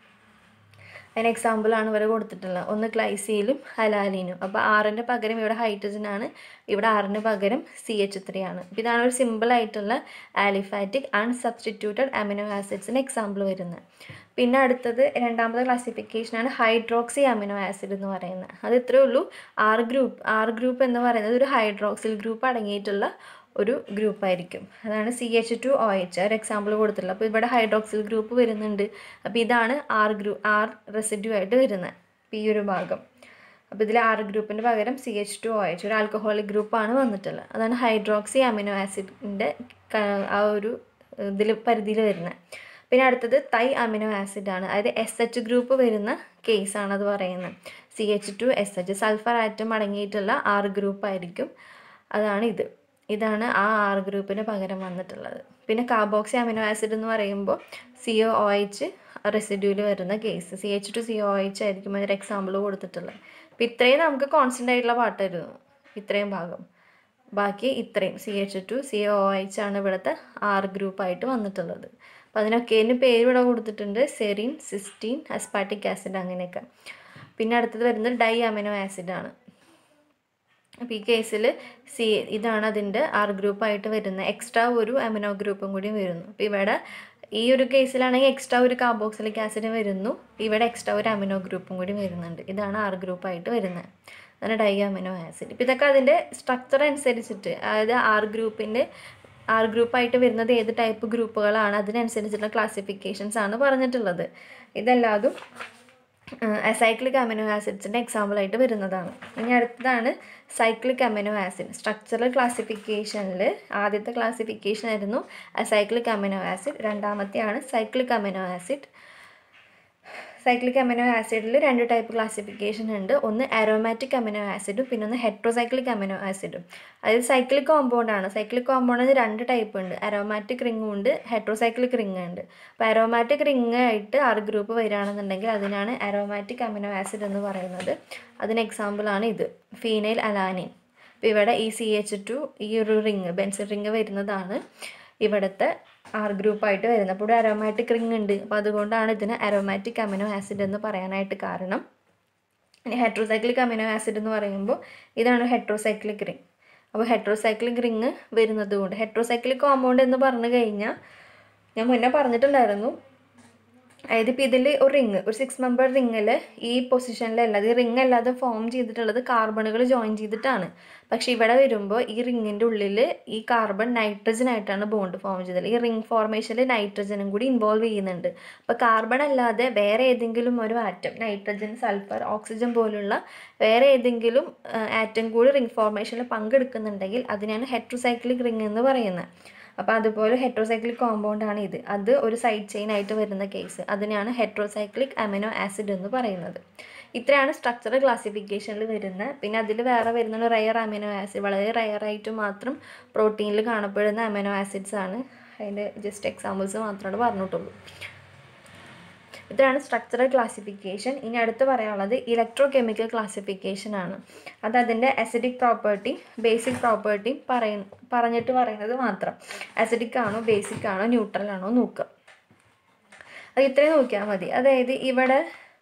അതിന് എക്സാമ്പിളാണ് ഇവിടെ കൊടുത്തിട്ടുള്ളത് ഒന്ന് ഗ്ലൈസീലും ഹലാലിനും അപ്പോൾ ആറിൻ്റെ പകരം ഇവിടെ ഹൈഡ്രജൻ ആണ് ഇവിടെ ആറിന് പകരം സി എച്ച് ത്രീ ആണ് അപ്പോൾ ഇതാണ് ഒരു സിമ്പിൾ ആയിട്ടുള്ള ആലിഫാറ്റിക് അൺസബ്സ്റ്റിറ്റ്യൂട്ടഡ് അമിനോ ആസിഡ്സിന് എക്സാമ്പിൾ വരുന്നത് പിന്നെ അടുത്തത് രണ്ടാമത്തെ ക്ലാസിഫിക്കേഷനാണ് ഹൈഡ്രോക്സി അമിനോ ആസിഡ് എന്ന് പറയുന്നത് അത് ഇത്രയേ ഉള്ളൂ ആറ് ഗ്രൂപ്പ് ആറ് ഗ്രൂപ്പ് എന്ന് പറയുന്നത് ഒരു ഹൈഡ്രോക്സിൽ ഗ്രൂപ്പ് അടങ്ങിയിട്ടുള്ള ഒരു ഗ്രൂപ്പായിരിക്കും അതാണ് C H two O H ഒരു എക്സാമ്പിൾ കൊടുത്തിട്ടുള്ളത് അപ്പോൾ ഇവിടെ ഹൈഡ്രോക്സിൽ ഗ്രൂപ്പ് വരുന്നുണ്ട് അപ്പോൾ ഇതാണ് ആർ ഗ്രൂ ആർ റെസിഡ്യൂ ആയിട്ട് വരുന്നത് അപ്പോൾ ഈ ഒരു ഭാഗം അപ്പോൾ ഇതിൽ ആർ ഗ്രൂപ്പിൻ്റെ പകരം C H two O H ഒരു ആൽക്കഹോളിക് ഗ്രൂപ്പാണ് വന്നിട്ടുള്ളത് അതാണ് ഹൈഡ്രോക്സി അമിനോ ആസിഡിൻ്റെ ആ ഒരു ഇതിൽ പരിധിയിൽ വരുന്നത് പിന്നെ അടുത്തത് തൈ അമിനോ ആസിഡാണ് അതായത് എസ് എച്ച് ഗ്രൂപ്പ് വരുന്ന കേസാണ് അത് പറയുന്നത് C H two S H sulphur atom അടങ്ങിയിട്ടുള്ള ആറ് ഗ്രൂപ്പ് ആയിരിക്കും അതാണ് ഇത് ഇതാണ് ആ ആർ ഗ്രൂപ്പിന് പകരം വന്നിട്ടുള്ളത് പിന്നെ കാർബോക്സി അമിനോ ആസിഡ് എന്ന് പറയുമ്പോൾ സി ഒ ഒ എച്ച് റെസിഡ്യൂവിൽ വരുന്ന case C H two C O H ആയിരിക്കും അതിൻ്റെ എക്സാമ്പിൾ കൊടുത്തിട്ടുള്ളത് അപ്പോൾ ഇത്രയും നമുക്ക് കോൺസ്റ്റൻ്റ് ആയിട്ടുള്ള പാട്ടായിരുന്നു ഇത്രയും ഭാഗം ബാക്കി ഇത്രയും C H two C O H ആണ് ഇവിടുത്തെ ആർ ഗ്രൂപ്പായിട്ട് വന്നിട്ടുള്ളത് അപ്പോൾ അതിനൊക്കെ ഇതിന് പേര് ഇവിടെ കൊടുത്തിട്ടുണ്ട് സെറിൻ സിസ്റ്റീൻ അസ്പാറ്റിക് ആസിഡ് അങ്ങനെയൊക്കെ പിന്നെ അടുത്തത് വരുന്നത് ഡൈ അമിനോ ആസിഡാണ് അപ്പോൾ ഈ കേസിൽ സി ഇതാണ് അതിൻ്റെ ആർ ഗ്രൂപ്പായിട്ട് വരുന്നത് എക്സ്ട്രാ ഒരു അമിനോ ഗ്രൂപ്പും കൂടി വരുന്നു അപ്പോൾ ഇവിടെ ഈ ഒരു കേസിലാണെങ്കിൽ എക്സ്ട്രാ ഒരു കാർബോക്സിലിക് ആസിഡ് വരുന്നു ഇവിടെ എക്സ്ട്രാ ഒരു അമിനോ ഗ്രൂപ്പും കൂടി വരുന്നുണ്ട് ഇതാണ് ആർ ഗ്രൂപ്പായിട്ട് വരുന്നത് അതാണ് ഡൈ അമിനോ ആസിഡ് ഇപ്പോൾ ഇതൊക്കെ അതിൻ്റെ സ്ട്രക്ചർ അനുസരിച്ചിട്ട് അതായത് ആർ ഗ്രൂപ്പിൻ്റെ ആർ ഗ്രൂപ്പായിട്ട് വരുന്നത് ഏത് ടൈപ്പ് ഗ്രൂപ്പുകളാണ് അതിനനുസരിച്ചുള്ള ക്ലാസിഫിക്കേഷൻസ് ആണ് പറഞ്ഞിട്ടുള്ളത് ഇതെല്ലാതും അസൈക്ലിക് അമിനോ ആസിഡ്സിൻ്റെ എക്സാമ്പിളായിട്ട് വരുന്നതാണ് ഇനി അടുത്തതാണ് സൈക്ലിക് അമിനോ ആസിഡ് സ്ട്രക്ചറൽ ക്ലാസിഫിക്കേഷനിൽ ആദ്യത്തെ ക്ലാസിഫിക്കേഷൻ ആയിരുന്നു അസൈക്ലിക് അമിനോ ആസിഡ് രണ്ടാമത്തെയാണ് cyclic amino acid cyclic amino ആസിഡിൽ രണ്ട് ടൈപ്പ് ക്ലാസിഫിക്കേഷൻ ഉണ്ട് ഒന്ന് അരോമാറ്റിക് അമിനോ ആസിഡും പിന്നെ ഒന്ന് ഹെട്രോസൈക്ലിക് അമിനോ ആസിഡും അതായത് സൈക്ലിക് കോമ്പൗണ്ട് ആണ് സൈക്ലിക് കോമ്പൗണ്ടിന് രണ്ട് ടൈപ്പ് ഉണ്ട് അരോമാറ്റിക് റിംഗും ഉണ്ട് ഹെട്രോസൈക്ലിക് റിംഗ് ഉണ്ട് അപ്പോൾ അരോമാറ്റിക് റിംഗ് ആയിട്ട് ആറ് ഗ്രൂപ്പ് വരികയാണെന്നുണ്ടെങ്കിൽ അതിനാണ് അരോമാറ്റിക് അമിനോ ആസിഡ് എന്ന് പറയുന്നത് അതിന് എക്സാമ്പിളാണ് ഇത് ഫീനൈൽ അലാനിൻ അപ്പോൾ ഇവിടെ ഈ സി എച്ച് ടു ഈ ഒരു റിങ് ബെൻസിൻ റിങ് വരുന്നതാണ് ഇവിടുത്തെ ആർ ഗ്രൂപ്പായിട്ട് വരുന്നത് അപ്പോൾ ഇവിടെ അരോമാറ്റിക് റിംഗ് ഉണ്ട് അപ്പോൾ അതുകൊണ്ടാണ് ഇതിന് അരോമാറ്റിക് അമിനോ ആസിഡ് എന്ന് പറയാനായിട്ട് കാരണം ഇനി ഹെട്രോസൈക്ലിക് അമിനോ ആസിഡ് എന്ന് പറയുമ്പോൾ ഇതാണ് ഹെട്രോസൈക്ലിക് റിംഗ് അപ്പോൾ ഹെട്രോസൈക്ലിക് റിംഗ് വരുന്നത് കൊണ്ട് ഹെട്രോസൈക്ലിക് കോമ്പൗണ്ട് എന്ന് പറഞ്ഞു കഴിഞ്ഞാൽ ഞാൻ മുന്നേ പറഞ്ഞിട്ടുണ്ടായിരുന്നു അതായത് ഇപ്പോൾ ഇതിൽ ഒരു റിങ് ഒരു സിക്സ് മെമ്പർ റിങ്ങിൽ ഈ പൊസിഷനിലല്ലാതെ ഈ റിങ് അല്ലാതെ ഫോം ചെയ്തിട്ടുള്ളത് കാർബണുകൾ ജോയിൻ ചെയ്തിട്ടാണ് പക്ഷേ ഇവിടെ വരുമ്പോൾ ഈ റിങ്ങിൻ്റെ ഉള്ളിൽ ഈ കാർബൺ നൈട്രജൻ ആയിട്ടാണ് ബോണ്ട് ഫോം ചെയ്തത് ഈ റിംഗ് ഫോർമേഷനിൽ നൈട്രജനും കൂടി ഇൻവോൾവ് ചെയ്യുന്നുണ്ട് അപ്പോൾ കാർബൺ അല്ലാതെ വേറെ ഏതെങ്കിലും ഒരു ആറ്റം നൈട്രജൻ സൾഫർ ഓക്സിജൻ പോലുള്ള വേറെ ഏതെങ്കിലും ആറ്റം കൂടി റിംഗ് ഫോർമേഷനിൽ പങ്കെടുക്കുന്നുണ്ടെങ്കിൽ അതിനാണ് ഹെട്രോസൈക്ലിക് റിംഗ് എന്ന് പറയുന്നത് അപ്പോൾ അതുപോലെ ഹെട്രോസൈക്ലിക് കോമ്പൗണ്ട് ആണ് ഇത് അത് ഒരു സൈഡ് ചെയിൻ ആയിട്ട് വരുന്ന കേസ് അതിനെയാണ് ഹെട്രോസൈക്ലിക് അമിനോ ആസിഡ് എന്ന് പറയുന്നത് ഇത്രയാണ് സ്ട്രക്ചറൽ ക്ലാസിഫിക്കേഷനിൽ വരുന്നത് പിന്നെ അതിൽ വേറെ വരുന്ന റയർ അമിനോ ആസിഡ് വളരെ റയർ ആയിട്ട് മാത്രം പ്രോട്ടീനിൽ കാണപ്പെടുന്ന അമിനോ ആസിഡ്സ് ആണ് അതിൻ്റെ ജസ്റ്റ് എക്സാമ്പിൾസ് മാത്രമാണ് പറഞ്ഞിട്ടുള്ളൂ ഇതാണ് സ്ട്രക്ചറൽ ക്ലാസിഫിക്കേഷൻ ഇനി അടുത്ത് പറയാനുള്ളത് ഇലക്ട്രോ കെമിക്കൽ ക്ലാസിഫിക്കേഷൻ ആണ് അത് അതിൻ്റെ അസിഡിക് പ്രോപ്പർട്ടി ബേസിക് പ്രോപ്പർട്ടി പറയ പറഞ്ഞിട്ട് പറയുന്നത് മാത്രം അസിഡിക് ആണോ ബേസിക് ആണോ ന്യൂട്രൽ ആണോ നോക്കുക അത് ഇത്രയും നോക്കിയാൽ മതി അതായത് ഇവിടെ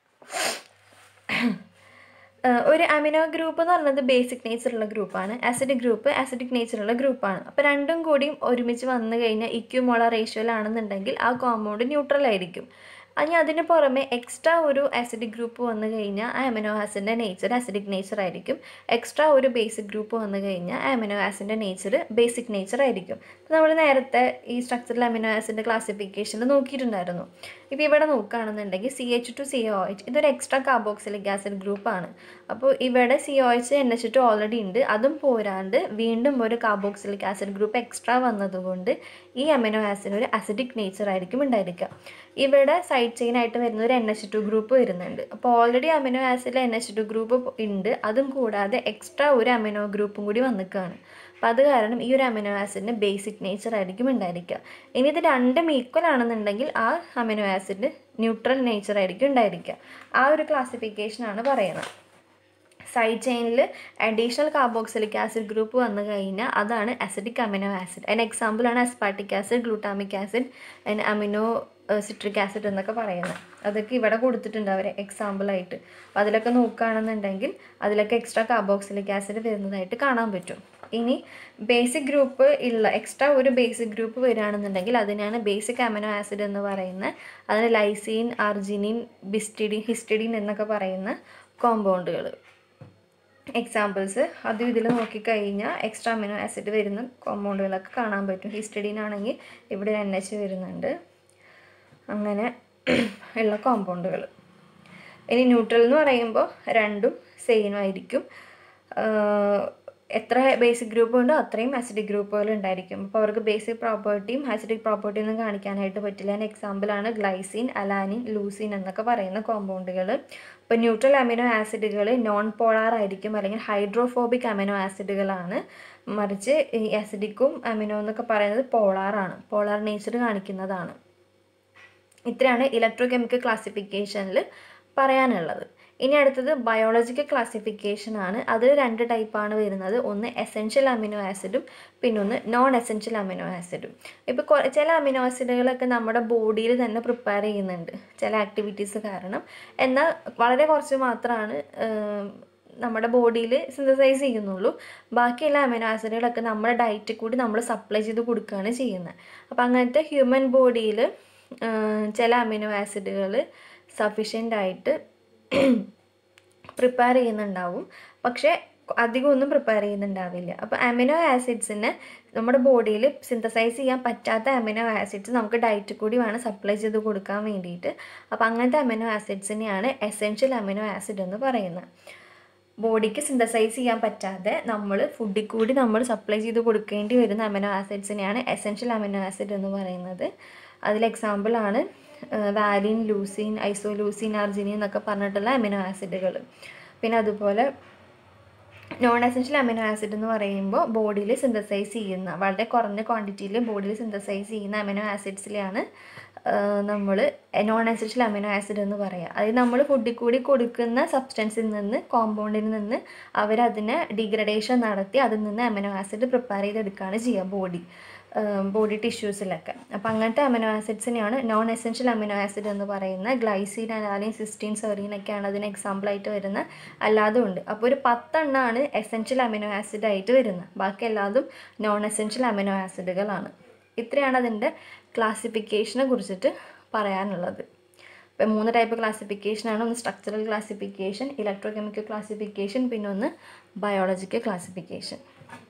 ഒരു അമിനോ ഗ്രൂപ്പ് എന്ന് പറയുന്നത് ബേസിക് നേച്ചറുള്ള ഗ്രൂപ്പാണ് ആസിഡിക് ഗ്രൂപ്പ് ആസിഡിക് നേച്ചറുള്ള ഗ്രൂപ്പാണ് അപ്പോൾ രണ്ടും കൂടിയും ഒരുമിച്ച് വന്നു കഴിഞ്ഞാൽ ഇക്യുമോള റേഷ്യോയിലാണെന്നുണ്ടെങ്കിൽ ആ കോമ്പൗണ്ട് ന്യൂട്രൽ ആയിരിക്കും ഇനി അതിന് പുറമെ എക്സ്ട്രാ ഒരു ആസിഡിക് ഗ്രൂപ്പ് വന്നു കഴിഞ്ഞാൽ ആ അമിനോ ആസിഡിൻ്റെ നേച്ചർ ആസിഡിക് നേച്ചർ ആയിരിക്കും എക്സ്ട്രാ ഒരു ബേസിക് ഗ്രൂപ്പ് വന്നു കഴിഞ്ഞാൽ ആ അമിനോ ആസിഡിൻ്റെ നേച്ചർ ബേസിക് നേച്ചർ ആയിരിക്കും നമ്മൾ നേരത്തെ ഈ സ്ട്രക്ചറൽ അമിനോ ആസിഡിൻ്റെ ക്ലാസിഫിക്കേഷനിൽ നോക്കിയിട്ടുണ്ടായിരുന്നു ഇപ്പോൾ ഇവിടെ നോക്കുകയാണെന്നുണ്ടെങ്കിൽ C H two C O H ഇതൊരു എക്സ്ട്രാ കാർബോക്സിലിക് ആസിഡ് ഗ്രൂപ്പാണ് അപ്പോൾ ഇവിടെ C O H N H two already ഉണ്ട് അതും പോരാണ്ട് വീണ്ടും ഒരു കാർബോക്സിലിക് ആസിഡ് ഗ്രൂപ്പ് എക്സ്ട്രാ വന്നതുകൊണ്ട് ഈ അമിനോ ആസിഡ് ഒരു അസിഡിക് നേച്ചർ ആയിരിക്കും ഉണ്ടായിരിക്കുക ഇവിടെ സൈഡ് ചെയിൻ ആയിട്ട് വരുന്ന ഒരു എൻ എച്ച് ടു ഗ്രൂപ്പ് വരുന്നുണ്ട് അപ്പോൾ ഓൾറെഡി അമിനോ ആസിഡിൽ എൻ എച്ച് ടു ഗ്രൂപ്പ് ഉണ്ട് അതും കൂടാതെ എക്സ്ട്രാ ഒരു അമിനോ ഗ്രൂപ്പും കൂടി വന്നിക്കുകയാണ് അപ്പോൾ അത് കാരണം ഈ ഒരു അമിനോ ആസിഡിന് ബേസിക് നേച്ചർ ആയിരിക്കും ഉണ്ടായിരിക്കുക ഇനി ഇത് രണ്ടും ഈക്വൽ ആണെന്നുണ്ടെങ്കിൽ ആ അമിനോ ആസിഡ് ന്യൂട്രൽ നേച്ചർ ആയിരിക്കും ഉണ്ടായിരിക്കുക ആ ഒരു ക്ലാസിഫിക്കേഷനാണ് പറയുന്നത് സൈഡ് ചെയിനിൽ അഡീഷണൽ കാർബോക്സിലിക് ആസിഡ് ഗ്രൂപ്പ് വന്നു കഴിഞ്ഞാൽ അതാണ് അസിഡിക് അമിനോ ആസിഡ് അതിന് എക്സാമ്പിളാണ് അസ്പാർട്ടിക് ആസിഡ് ഗ്ലൂട്ടാമിക് ആസിഡ് അതിന് അമിനോ സിട്രിക് ആസിഡ് എന്നൊക്കെ പറയുന്നത് അതൊക്കെ ഇവിടെ കൊടുത്തിട്ടുണ്ട് അവർ എക്സാമ്പിളായിട്ട് അപ്പോൾ അതിലൊക്കെ നോക്കുകയാണെന്നുണ്ടെങ്കിൽ അതിലൊക്കെ എക്സ്ട്രാ കാർബോക്സിലിക് ആസിഡ് വരുന്നതായിട്ട് കാണാൻ പറ്റും ഇനി ബേസിക് ഗ്രൂപ്പ് ഉള്ള എക്സ്ട്രാ ഒരു ബേസിക് ഗ്രൂപ്പ് വരികയാണെന്നുണ്ടെങ്കിൽ അതിനാണ് ബേസിക് അമിനോ ആസിഡ് എന്ന് പറയുന്നത് അതിന് ലൈസീൻ അർജിനിൻ ബിസ്റ്റിഡിൻ ഹിസ്റ്റഡിൻ എന്നൊക്കെ പറയുന്ന കോമ്പൗണ്ടുകൾ എക്സാമ്പിൾസ് അത് ഇതിൽ നോക്കിക്കഴിഞ്ഞാൽ എക്സ്ട്രാ അമിനോ ആസിഡ് വരുന്ന കോമ്പൗണ്ടുകളൊക്കെ കാണാൻ പറ്റും ഹിസ്റ്റഡീൻ ആണെങ്കിൽ ഇവിടെ എൻ എച്ച് വരുന്നുണ്ട് അങ്ങനെ ഉള്ള കോമ്പൗണ്ടുകൾ ഇനി ന്യൂട്രൽ എന്ന് പറയുമ്പോൾ രണ്ടും സെയിം ആയിരിക്കും എത്ര ബേസിക് ഗ്രൂപ്പ് ഉണ്ടോ അത്രയും അസിഡിക് ഗ്രൂപ്പുകൾ ഉണ്ടായിരിക്കും അപ്പോൾ അവർക്ക് ബേസിക് പ്രോപ്പർട്ടിയും അസിഡിക് പ്രോപ്പർട്ടിയും ഒന്നും കാണിക്കാനായിട്ട് പറ്റില്ല അതിന് എക്സാമ്പിളാണ് ഗ്ലൈസിൻ അലാനിൻ ലൂസിൻ എന്നൊക്കെ പറയുന്ന കോമ്പൗണ്ടുകൾ ഇപ്പോൾ ന്യൂട്രൽ അമിനോ ആസിഡുകൾ നോൺ പോളാർ ആയിരിക്കും അല്ലെങ്കിൽ ഹൈഡ്രോഫോബിക് അമിനോ ആസിഡുകളാണ് മറിച്ച് ഈ അസിഡിക്കും അമിനോ എന്നൊക്കെ പറയുന്നത് പോളാറാണ് പോളാർ നേച്ചർ കാണിക്കുന്നതാണ് ഇത്രയാണ് ഇലക്ട്രോ കെമിക്കൽ ക്ലാസിഫിക്കേഷനിൽ പറയാനുള്ളത് ഇനി അടുത്തത് ബയോളജിക്കൽ ക്ലാസിഫിക്കേഷൻ ആണ് അതിൽ രണ്ട് ടൈപ്പാണ് വരുന്നത് ഒന്ന് എസെൻഷ്യൽ അമിനോ ആസിഡും പിന്നെ ഒന്ന് നോൺ എസെൻഷ്യൽ അമിനോ ആസിഡും ഇപ്പോൾ ചില അമിനോ ആസിഡുകളൊക്കെ നമ്മുടെ ബോഡിയിൽ തന്നെ പ്രിപ്പയർ ചെയ്യുന്നുണ്ട് ചില ആക്ടിവിറ്റീസ് കാരണം എന്നാൽ വളരെ കുറച്ച് മാത്രമാണ് നമ്മുടെ ബോഡിയിൽ സിന്തസൈസ് ചെയ്യുന്നുള്ളൂ ബാക്കിയുള്ള അമിനോ ആസിഡുകളൊക്കെ നമ്മുടെ ഡയറ്റിൽ കൂടി നമ്മൾ സപ്ലൈ ചെയ്ത് കൊടുക്കുകയാണ് ചെയ്യുന്നത് അപ്പോൾ അങ്ങനത്തെ ഹ്യൂമൻ ബോഡിയിൽ ചില അമിനോ ആസിഡുകൾ സഫീഷ്യൻ്റ് ആയിട്ട് പ്രിപ്പയർ ചെയ്യുന്നുണ്ടാവും പക്ഷേ അധികം ഒന്നും പ്രിപ്പയർ ചെയ്യുന്നുണ്ടാവില്ല അപ്പോൾ അമിനോ ആസിഡ്സിന് നമ്മുടെ ബോഡിയിൽ സിന്തസൈസ് ചെയ്യാൻ പറ്റാത്ത അമിനോ ആസിഡ്സ് നമുക്ക് ഡയറ്റ് കൂടി വേണം സപ്ലൈ ചെയ്ത് കൊടുക്കാൻ വേണ്ടിയിട്ട് അപ്പോൾ അങ്ങനത്തെ അമിനോ ആസിഡ്സിനെയാണ് എസെൻഷ്യൽ അമിനോ ആസിഡ് എന്ന് പറയുന്നത് ബോഡിക്ക് സിന്തസൈസ് ചെയ്യാൻ പറ്റാതെ നമ്മൾ ഫുഡിൽ കൂടി നമ്മൾ സപ്ലൈ ചെയ്ത് കൊടുക്കേണ്ടി വരുന്ന അമിനോ ആസിഡ്സിനെയാണ് എസെൻഷ്യൽ അമിനോ ആസിഡ് എന്ന് പറയുന്നത് അതിൽ എക്സാമ്പിളാണ് വാലിൻ ലൂസിൻ ഐസോലൂസിൻ അർജിനിൻ എന്നൊക്കെ പറഞ്ഞിട്ടുള്ള അമിനോ ആസിഡുകൾ പിന്നെ അതുപോലെ നോൺ എസെൻഷ്യൽ അമിനോ ആസിഡ് എന്ന് പറയുമ്പോൾ ബോഡിയിൽ സിന്തസൈസ് ചെയ്യുന്ന വളരെ കുറഞ്ഞ ക്വാണ്ടിറ്റിയിൽ ബോഡിയിൽ സിന്തസൈസ് ചെയ്യുന്ന അമിനോ ആസിഡ്സിലാണ് നമ്മൾ നോൺ എസെൻഷ്യൽ അമിനോ ആസിഡ് എന്ന് പറയുക അതായത് നമ്മൾ ഫുഡിൽ കൂടി കൊടുക്കുന്ന സബ്സ്റ്റൻസിൽ നിന്ന് കോമ്പൗണ്ടിൽ നിന്ന് അവരതിനെ ഡിഗ്രഡേഷൻ നടത്തി അതിൽ നിന്ന് അമിനോ ആസിഡ് പ്രിപ്പയർ ചെയ്തെടുക്കുകയാണ് ചെയ്യുക ബോഡി ബോഡി ടിഷ്യൂസിലൊക്കെ അപ്പോൾ അങ്ങനത്തെ അമിനോ ആസിഡ്സിനെയാണ് നോൺ എസെൻഷ്യൽ അമിനോ ആസിഡ് എന്ന് പറയുന്ന ഗ്ലൈസിൻ അനാലിൻ സിസ്റ്റീൻ സെറീനൊക്കെയാണ് അതിന് എക്സാമ്പിളായിട്ട് വരുന്ന അല്ലാതും ഉണ്ട് അപ്പോൾ ഒരു പത്തെണ്ണമാണ് എസെൻഷ്യൽ അമിനോ ആസിഡ് ആയിട്ട് വരുന്നത് ബാക്കി എല്ലാതും നോൺ എസെൻഷ്യൽ അമിനോ ആസിഡുകളാണ് ഇത്രയാണ് അതിൻ്റെ ക്ലാസിഫിക്കേഷനെ കുറിച്ചിട്ട് പറയാനുള്ളത് ഇപ്പം മൂന്ന് ടൈപ്പ് ക്ലാസിഫിക്കേഷനാണ് ഒന്ന് structural classification electrochemical classification പിന്നെ ഒന്ന് ബയോളജിക്കൽ ക്ലാസിഫിക്കേഷൻ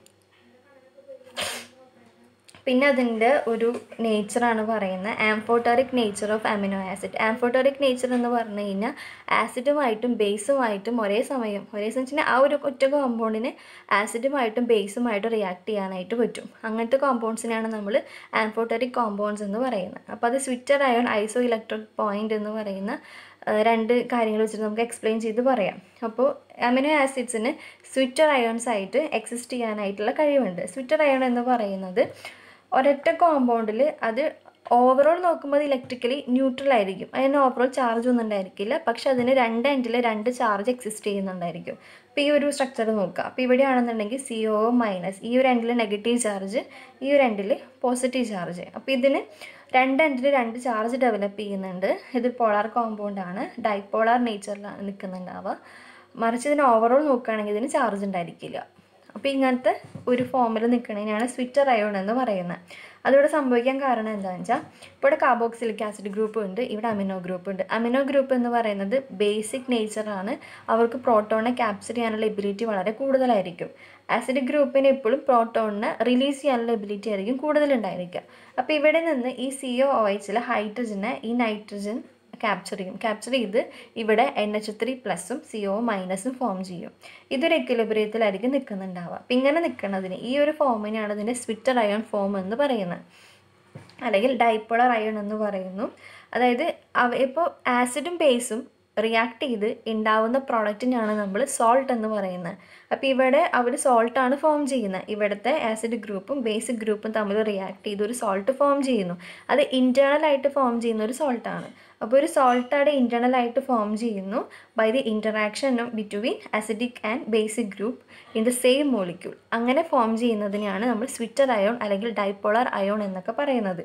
പിന്നെ അതിൻ്റെ ഒരു നേച്ചറാണ് പറയുന്നത് amphoteric nature of amino acid amphoteric nature എന്ന് പറഞ്ഞു കഴിഞ്ഞാൽ ആസിഡുമായിട്ടും ബേസുമായിട്ടും ഒരേ സമയം ഒരേ സമയം ആ ഒരു ഒറ്റ കോമ്പൗണ്ടിന് ആസിഡുമായിട്ടും ബേസുമായിട്ടും റിയാക്ട് ചെയ്യാനായിട്ട് പറ്റും അങ്ങനത്തെ കോമ്പൗണ്ട്സിനെയാണ് നമ്മൾ ആംഫോട്ടറിക് കോമ്പൗണ്ട്സ് എന്ന് പറയുന്നത് അപ്പോൾ അത് സ്വിറ്റർ അയോൺ ഐസോ ഇലക്ട്രിക് പോയിന്റ് എന്ന് പറയുന്ന രണ്ട് കാര്യങ്ങൾ വെച്ചിട്ട് നമുക്ക് എക്സ്പ്ലെയിൻ ചെയ്ത് പറയാം അപ്പോൾ അമിനോ ആസിഡ്സിന് സ്വിറ്റർ അയോൺസ് ആയിട്ട് എക്സിസ്റ്റ് ചെയ്യാനായിട്ടുള്ള കഴിവുണ്ട് സ്വിറ്റർ അയോൺ എന്ന് പറയുന്നത് ഒരൊറ്റ കോമ്പൗണ്ടിൽ അത് ഓവറോൾ നോക്കുമ്പോൾ അത് ഇലക്ട്രിക്കലി ന്യൂട്രൽ ആയിരിക്കും അതിന് ഓവറോൾ ചാർജ് ഒന്നും ഉണ്ടായിരിക്കില്ല പക്ഷെ അതിന് രണ്ട് എൻഡിൽ രണ്ട് ചാർജ് എക്സിസ്റ്റ് ചെയ്യുന്നുണ്ടായിരിക്കും അപ്പോൾ ഈ ഒരു സ്ട്രക്ചർ നോക്കുക അപ്പോൾ ഇവിടെയാണെന്നുണ്ടെങ്കിൽ സി ഒ മൈനസ് ഈ ഒരു എൻഡിൽ നെഗറ്റീവ് ചാർജ് ഈ ഒരു എൻഡിൽ പോസിറ്റീവ് ചാർജ് അപ്പോൾ ഇതിന് രണ്ട് എൻഡിൽ രണ്ട് ചാർജ് ഡെവലപ്പ് ചെയ്യുന്നുണ്ട് ഇത് പോളാർ കോമ്പൗണ്ട് ആണ് ഡൈപോളാർ നേച്ചറിലാണ് നിൽക്കുന്നുണ്ടാവുക മറിച്ച് ഇതിന് ഓവറോൾ നോക്കുകയാണെങ്കിൽ ഇതിന് ചാർജ് ഉണ്ടായിരിക്കില്ല അപ്പോൾ ഇങ്ങനത്തെ ഒരു ഫോമിൽ നിൽക്കുന്നതിനാണ് സ്വിറ്റർ അയോൺ എന്ന് പറയുന്നത് അതിവിടെ സംഭവിക്കാൻ കാരണം എന്താണെന്ന് വെച്ചാൽ ഇവിടെ കാർബോക്സിലിക് ആസിഡ് ഗ്രൂപ്പ് ഉണ്ട് ഇവിടെ അമിനോ ഗ്രൂപ്പ് ഉണ്ട് അമിനോ ഗ്രൂപ്പ് എന്ന് പറയുന്നത് ബേസിക് നേച്ചറാണ് അവർക്ക് പ്രോട്ടോണിനെ ക്യാപ്ചർ ചെയ്യാനുള്ള എബിലിറ്റി വളരെ കൂടുതലായിരിക്കും ആസിഡ് ഗ്രൂപ്പിന് എപ്പോഴും പ്രോട്ടോണിനെ റിലീസ് ചെയ്യാനുള്ള എബിലിറ്റി ആയിരിക്കും കൂടുതലുണ്ടായിരിക്കുക അപ്പോൾ ഇവിടെ നിന്ന് ഈ സി ഒ ഒ എച്ചിലെ ഹൈഡ്രജനെ ഈ നൈട്രജൻ ക്യാപ്ചർ ചെയ്യും ക്യാപ്ചർ ചെയ്ത് ഇവിടെ എൻ എച്ച് ത്രീ പ്ലസും സി ഒ മൈനസും ഫോം ചെയ്യും ഇതൊരു എക്വിലിബ്രിയത്തിലായിരിക്കും നിൽക്കുന്നുണ്ടാവുക അപ്പം ഇങ്ങനെ നിൽക്കുന്നതിന് ഈ ഒരു ഫോമിനെയാണ് ഇതിൻ്റെ സ്വിറ്റർ അയോൺ ഫോം എന്ന് പറയുന്നത് അല്ലെങ്കിൽ ഡൈപ്പോളർ അയോൺ എന്ന് പറയുന്നു അതായത് അവ ഇപ്പോൾ ആസിഡും ബേസും റിയാക്ട് ചെയ്ത് ഉണ്ടാവുന്ന പ്രോഡക്റ്റിനാണ് നമ്മൾ സോൾട്ട് എന്ന് പറയുന്നത് അപ്പോൾ ഇവിടെ അവർ സോൾട്ടാണ് ഫോം ചെയ്യുന്നത് ഇവിടുത്തെ ആസിഡ് ഗ്രൂപ്പും ബേസിക് ഗ്രൂപ്പും തമ്മിൽ റിയാക്ട് ചെയ്ത് ഒരു സോൾട്ട് ഫോം ചെയ്യുന്നു അത് internal ആയിട്ട് ഫോം ചെയ്യുന്ന ഒരു സോൾട്ടാണ് അപ്പോൾ ഒരു സോൾട്ട് അവിടെ internal ആയിട്ട് ഫോം ചെയ്യുന്നു by the interaction between acidic and basic group in the same molecule അങ്ങനെ ഫോം ചെയ്യുന്നതിനെയാണ് നമ്മൾ സ്വിറ്റർ അയോൺ അല്ലെങ്കിൽ ഡൈപ്പോളർ അയോൺ എന്നൊക്കെ പറയുന്നത്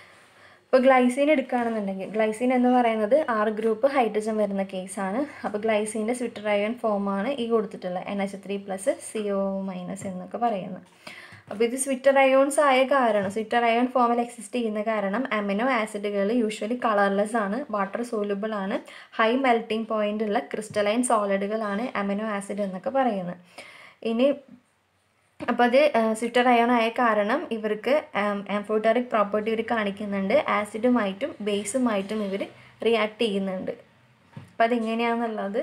ഇപ്പോൾ ഗ്ലൈസീൻ എടുക്കുകയാണെന്നുണ്ടെങ്കിൽ ഗ്ലൈസീൻ എന്ന് പറയുന്നത് ആറ് ഗ്രൂപ്പ് ഹൈഡ്രജൻ വരുന്ന കേസാണ് അപ്പോൾ ഗ്ലൈസീൻ്റെ സ്വിറ്റർ അയൺ ഫോമാണ് ഈ കൊടുത്തിട്ടുള്ള N H three plus C O minus എന്നൊക്കെ പറയുന്നത് അപ്പോൾ ഇത് സ്വിറ്റർ അയോൺസ് ആയ കാരണം സ്വിറ്റർ അയോൺ ഫോമിൽ എക്സിസ്റ്റ് ചെയ്യുന്ന കാരണം അമിനോ ആസിഡുകൾ യൂഷ്വലി കളർലെസ് ആണ് വാട്ടർ സോലുബിൾ ആണ് ഹൈ മെൽറ്റിംഗ് പോയിന്റ് ഉള്ള ക്രിസ്റ്റലൈൻ സോളിഡുകളാണ് അമിനോ ആസിഡ് എന്നൊക്കെ പറയുന്നത് ഇനി അപ്പോൾ അത് സ്വിറ്റർ അയോൺ ആയ കാരണം ഇവർക്ക് ആംഫോട്ടറിക് പ്രോപ്പർട്ടി ഇവർ കാണിക്കുന്നുണ്ട് ആസിഡുമായിട്ടും ബേസുമായിട്ടും ഇവർ റിയാക്ട് ചെയ്യുന്നുണ്ട് അപ്പോൾ അതെങ്ങനെയാണെന്നുള്ളത്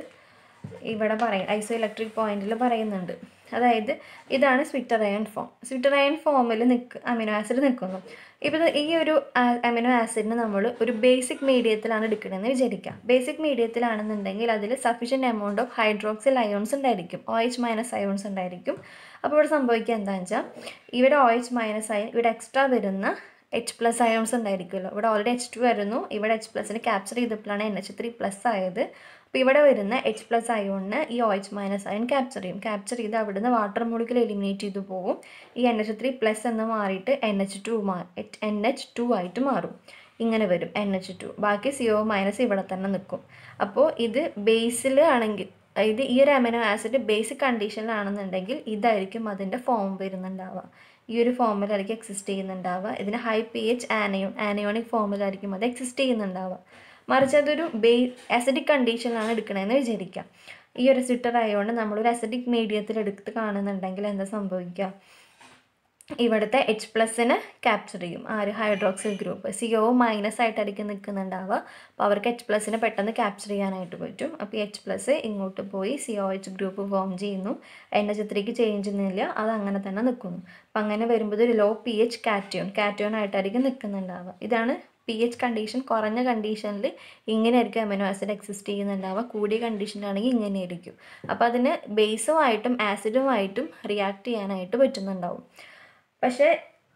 ഇവിടെ പറയും ഐസോ ഇലക്ട്രിക് പോയിന്റിൽ പറയുന്നുണ്ട് അതായത് ഇതാണ് zwitterion form zwitterion ഫോമിൽ നിൽക്ക് അമിനോ ആസിഡ് നിൽക്കുന്നു ഇപ്പോൾ ഇത് ഈ ഒരു അമിനോ ആസിഡിന് നമ്മൾ ഒരു ബേസിക് മീഡിയത്തിലാണ് എടുക്കണമെന്ന് വിചാരിക്കാം ബേസിക് മീഡിയത്തിലാണെന്നുണ്ടെങ്കിൽ അതിൽ sufficient amount of hydroxyl ions ഉണ്ടായിരിക്കും ഒ എച്ച് മൈനസ് അയോൺസ് ഉണ്ടായിരിക്കും അപ്പോൾ ഇവിടെ സംഭവിക്കുക എന്താണെന്ന് വെച്ചാൽ ഇവിടെ ഒ എച്ച് മൈനസ് അയൺ ഇവിടെ എക്സ്ട്രാ വരുന്ന എച്ച് പ്ലസ് അയോൺസ് ഉണ്ടായിരിക്കുമല്ലോ ഇവിടെ ഓൾറെഡി എച്ച് ടു വരുന്നു ഇവിടെ എച്ച് പ്ലസിന് ക്യാപ്ചർ ചെയ്തപ്പോഴാണ് എൻ എച്ച് ത്രീ പ്ലസ് ആയത് അപ്പോൾ ഇവിടെ വരുന്ന എച്ച് പ്ലസ് അയോണിന് ഈ O H minus ion capture ചെയ്യും ക്യാപ്ചർ ചെയ്ത് അവിടുന്ന് വാട്ടർ മോളിക്കൽ എലിമിനേറ്റ് ചെയ്ത് പോകും ഈ എൻ എച്ച് ത്രീ പ്ലസ് എന്ന് മാറിയിട്ട് എൻ എച്ച് ടു മാ എൻ എച്ച് ടു ആയിട്ട് മാറും ഇങ്ങനെ വരും എൻ എച്ച് ടു ബാക്കി സി ഒ മൈനസ് ഇവിടെ തന്നെ നിൽക്കും അപ്പോൾ ഇത് ബേസിൽ ആണെങ്കിൽ ഇത് ഈ ഒരു അമിനോ ആസിഡ് ബേസിക് കണ്ടീഷനിലാണെന്നുണ്ടെങ്കിൽ ഇതായിരിക്കും അതിൻ്റെ ഫോം വരുന്നുണ്ടാവുക ഈ ഒരു ഫോമിലായിരിക്കും എക്സിസ്റ്റ് ചെയ്യുന്നുണ്ടാവുക ഇതിന് high P H anion anionic ഫോമിലായിരിക്കും അത് എക്സിസ്റ്റ് ചെയ്യുന്നുണ്ടാവുക മറിച്ച് അതൊരു ബേ ആസിഡിക് കണ്ടീഷനിലാണ് എടുക്കണതെന്ന് വിചാരിക്കാം ഈ ഒരു സ്വിറ്റർ ആയതുകൊണ്ട് നമ്മളൊരു അസിഡിക് മീഡിയത്തിൽ എടുത്ത് കാണുന്നുണ്ടെങ്കിൽ എന്താ സംഭവിക്കുക ഇവിടുത്തെ എച്ച് പ്ലസിനെ ക്യാപ്ചർ ചെയ്യും ആര് hydroxyl group C O minus ആയിട്ടായിരിക്കും നിൽക്കുന്നുണ്ടാവുക അപ്പോൾ അവർക്ക് എച്ച് പ്ലസിനെ പെട്ടെന്ന് ക്യാപ്ചർ ചെയ്യാനായിട്ട് പറ്റും അപ്പോൾ എച്ച് പ്ലസ് ഇങ്ങോട്ട് പോയി C O H group form ചെയ്യുന്നു എൻ എച്ച് ത്രീക്ക് ചേഞ്ച് ഒന്നുമില്ല അത് അങ്ങനെ തന്നെ നിൽക്കുന്നു അപ്പം അങ്ങനെ വരുമ്പോൾ ഒരു low P H cation cation ആയിട്ടായിരിക്കും നിൽക്കുന്നുണ്ടാവുക ഇതാണ് പി എച്ച് കണ്ടീഷൻ കുറഞ്ഞ കണ്ടീഷനിൽ ഇങ്ങനെയായിരിക്കും അമിനോ ആസിഡ് എക്സിസ്റ്റ് ചെയ്യുന്നുണ്ടാവുക കൂടിയ കണ്ടീഷനിലാണെങ്കിൽ ഇങ്ങനെയായിരിക്കും അപ്പോൾ അതിന് ബേസുമായിട്ടും ആസിഡുമായിട്ടും റിയാക്ട് ചെയ്യാനായിട്ട് പറ്റുന്നുണ്ടാവും പക്ഷേ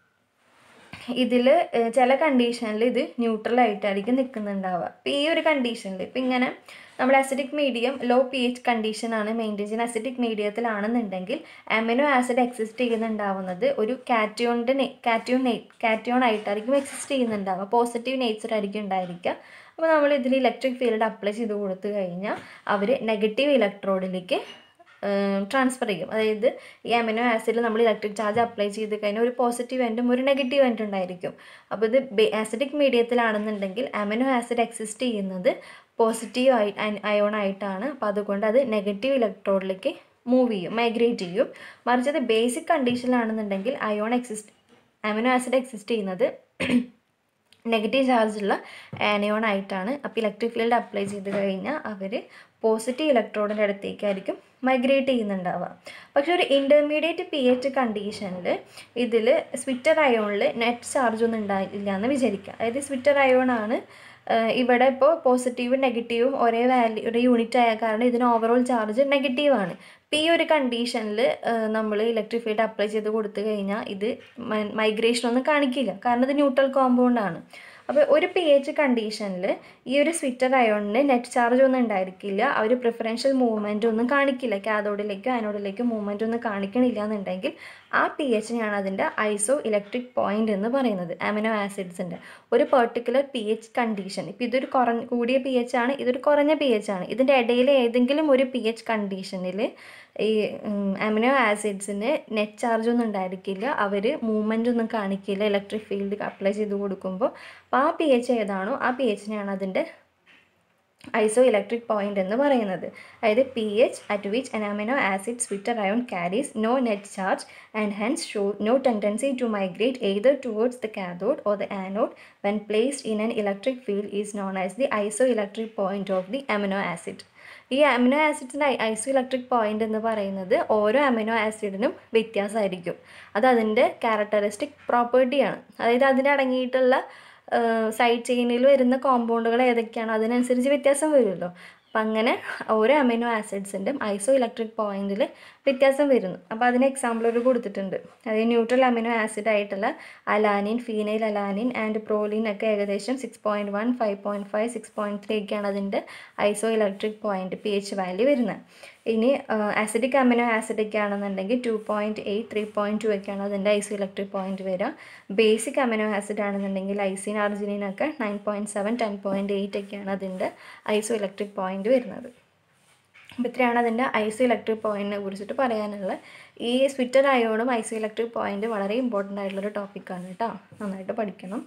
ഇതിൽ ചില കണ്ടീഷനിൽ ഇത് ന്യൂട്രൽ ആയിട്ടായിരിക്കും നിൽക്കുന്നുണ്ടാവുക അപ്പോൾ ഈ ഒരു കണ്ടീഷനിൽ ഇപ്പം ഇങ്ങനെ നമ്മൾ acidic medium low P H കണ്ടീഷനാണ് മെയിൻറ്റെയിൻ ചെയ്യുന്ന അസിഡിക് മീഡിയത്തിലാണെന്നുണ്ടെങ്കിൽ അമിനോ ആസിഡ് എക്സിസ്റ്റ് ചെയ്യുന്നുണ്ടാവുന്നത് ഒരു കാറ്റിയോണിൻ്റെ കാറ്റിയോൺ കാറ്റിയോൺ ആയിട്ടായിരിക്കും എക്സിസ്റ്റ് ചെയ്യുന്നുണ്ടാവുക പോസിറ്റീവ് നേച്ചർ ആയിരിക്കും ഉണ്ടായിരിക്കുക അപ്പോൾ നമ്മൾ ഇതിൽ ഇലക്ട്രിക് ഫീൽഡ് അപ്ലൈ ചെയ്ത് കൊടുത്തു കഴിഞ്ഞാൽ അവർ നെഗറ്റീവ് ഇലക്ട്രോഡിലേക്ക് ട്രാൻസ്ഫർ ചെയ്യും അതായത് ഈ അമിനോ ആസിഡിൽ നമ്മൾ ഇലക്ട്രിക് ചാർജ് അപ്ലൈ ചെയ്ത് കഴിഞ്ഞാൽ ഒരു പോസിറ്റീവ് എൻഡും ഒരു നെഗറ്റീവ് എൻഡും ഉണ്ടായിരിക്കും അപ്പോൾ ഇത് ആസിഡിക് മീഡിയത്തിലാണെന്നുണ്ടെങ്കിൽ അമിനോ ആസിഡ് എക്സിസ്റ്റ് ചെയ്യുന്നത് പോസിറ്റീവ് ആയി അയോൺ ആയിട്ടാണ് അപ്പോൾ അതുകൊണ്ട് അത് നെഗറ്റീവ് ഇലക്ട്രോഡിലേക്ക് മൂവ് ചെയ്യും മൈഗ്രേറ്റ് ചെയ്യും മറിച്ച് അത് ബേസിക് കണ്ടീഷനിലാണെന്നുണ്ടെങ്കിൽ ion exist amino acid exist ചെയ്യുന്നത് നെഗറ്റീവ് ചാർജുള്ള ആനയോൺ ആയിട്ടാണ് അപ്പോൾ ഇലക്ട്രിക് ഫീൽഡ് അപ്ലൈ ചെയ്ത് കഴിഞ്ഞാൽ അവർ പോസിറ്റീവ് ഇലക്ട്രോഡിൻ്റെ അടുത്തേക്കായിരിക്കും മൈഗ്രേറ്റ് ചെയ്യുന്നുണ്ടാവുക പക്ഷെ ഒരു ഇൻ്റർമീഡിയറ്റ് പി എച്ച് കണ്ടീഷനിൽ ഇതിൽ സ്വിറ്റർ അയോണിൽ നെറ്റ് ചാർജ് ഒന്നും ഉണ്ടായില്ല എന്ന് വിചാരിക്കുക അതായത് സ്വിറ്റർ അയോൺ ആണ് ഇവിടെ ഇപ്പോൾ പോസിറ്റീവും നെഗറ്റീവും ഒരേ വാല്യൂ ഒരു യൂണിറ്റ് ആയ കാരണം ഇതിന് ഓവറോൾ ചാർജ് നെഗറ്റീവാണ് അപ്പോൾ ഈ ഒരു കണ്ടീഷനിൽ നമ്മൾ ഇലക്ട്രിക് ഫീൽഡ് അപ്ലൈ ചെയ്ത് കൊടുത്തു കഴിഞ്ഞാൽ ഇത് മൈഗ്രേഷൻ ഒന്നും കാണിക്കില്ല കാരണം ഇത് ന്യൂട്രൽ കോമ്പൗണ്ട് ആണ് അപ്പോൾ ഒരു പി എച്ച് കണ്ടീഷനിൽ ഈ ഒരു സ്വിറ്റർ അയോണിന് നെറ്റ് ചാർജ് ഒന്നും ഉണ്ടായിരിക്കില്ല അവർ പ്രിഫറൻഷ്യൽ മൂവ്മെൻ്റ് ഒന്നും കാണിക്കില്ല കാതോഡിലേക്കോ ആനോഡിലേക്കോ മൂവ്മെൻ്റ് ഒന്നും കാണിക്കണില്ല എന്നുണ്ടെങ്കിൽ ആ പി എച്ചിനെയാണ് അതിൻ്റെ ഐസോ ഇലക്ട്രിക് പോയിൻ്റ് എന്ന് പറയുന്നത് അമിനോ ആസിഡ്സിൻ്റെ ഒരു പെർട്ടിക്കുലർ പി എച്ച് കണ്ടീഷൻ ഇപ്പോൾ ഇതൊരു കുറഞ്ഞ കൂടിയ പി എച്ച് ആണ് ഇതൊരു കുറഞ്ഞ പി എച്ച് ആണ് ഇതിൻ്റെ ഇടയിൽ ഏതെങ്കിലും ഒരു പി എച്ച് കണ്ടീഷനിൽ ഈ അമിനോ ആസിഡ്സിന് നെറ്റ് ചാർജ് ഒന്നും ഉണ്ടായിരിക്കില്ല അവർ മൂവ്മെൻ്റ് ഒന്നും കാണിക്കില്ല ഇലക്ട്രിക് ഫീൽഡ് അപ്ലൈ ചെയ്ത് കൊടുക്കുമ്പോൾ അപ്പോൾ ആ പി എച്ച് ഏതാണോ ആ പി എച്ചിനെയാണ് അതിൻ്റെ ഐസോ ഇലക്ട്രിക് പോയിന്റ് എന്ന് പറയുന്നത് അതായത് P H at which an amino acid sweeter ion carries no net charge and hence show no tendency to migrate either towards the cathode or the anode when placed in an electric field is known as the isoelectric point of the amino acid. ഈ amino ആസിഡ്സിൻ്റെ ഐസോ electric point എന്ന് പറയുന്നത് ഓരോ amino ആസിഡിനും വ്യത്യാസമായിരിക്കും അത് അതിൻ്റെ characteristic പ്രോപ്പർട്ടിയാണ് അതായത് അതിനടങ്ങിയിട്ടുള്ള side ചെയിനിൽ വരുന്ന കോമ്പൗണ്ടുകൾ ഏതൊക്കെയാണോ അതിനനുസരിച്ച് വ്യത്യാസം വരുമല്ലോ അപ്പം അങ്ങനെ ഓരോ അമിനോ ആസിഡ്സിൻ്റെയും ഐസോ ഇലക്ട്രിക് പോയിന്റിൽ വ്യത്യാസം വരുന്നു അപ്പോൾ അതിന് എക്സാമ്പിൾ ഒരു കൊടുത്തിട്ടുണ്ട് അതായത് ന്യൂട്രൽ അമിനോ ആസിഡ് ആയിട്ടുള്ള alanine phenylalanine and proline ഒക്കെ ഏകദേശം six point one five point five six point three ഒക്കെയാണ് അതിൻ്റെ ഐസോ electric point P H value വരുന്നത് ഇനി ആസിഡിക് അമിനോ ആസിഡ് ഒക്കെ ആണെന്നുണ്ടെങ്കിൽ two point eight three point two ഒക്കെയാണ് അതിൻ്റെ ഐസോ ഇലക്ട്രിക് പോയിന്റ് വരിക ബേസിക് അമിനോ ആസിഡ് ആണെന്നുണ്ടെങ്കിൽ ഐസിൻ അർജിനിനൊക്കെ nine point seven ten point eight ഒക്കെയാണ് അതിൻ്റെ ഐസോ ഇലക്ട്രിക് പോയിന്റ് വരുന്നത് അപ്പോൾ ഇത്രയാണ് അതിൻ്റെ ഐസോ ഇലക്ട്രിക് പോയിന്റിനെ കുറിച്ചിട്ട് പറയാനുള്ളത് ഈ സ്വിറ്റർ അയോണും ഐസോ ഇലക്ട്രിക് പോയിന്റ് വളരെ ഇമ്പോർട്ടൻ്റ് ആയിട്ടുള്ളൊരു ടോപ്പിക്കാണ് കേട്ടോ നന്നായിട്ട് പഠിക്കണം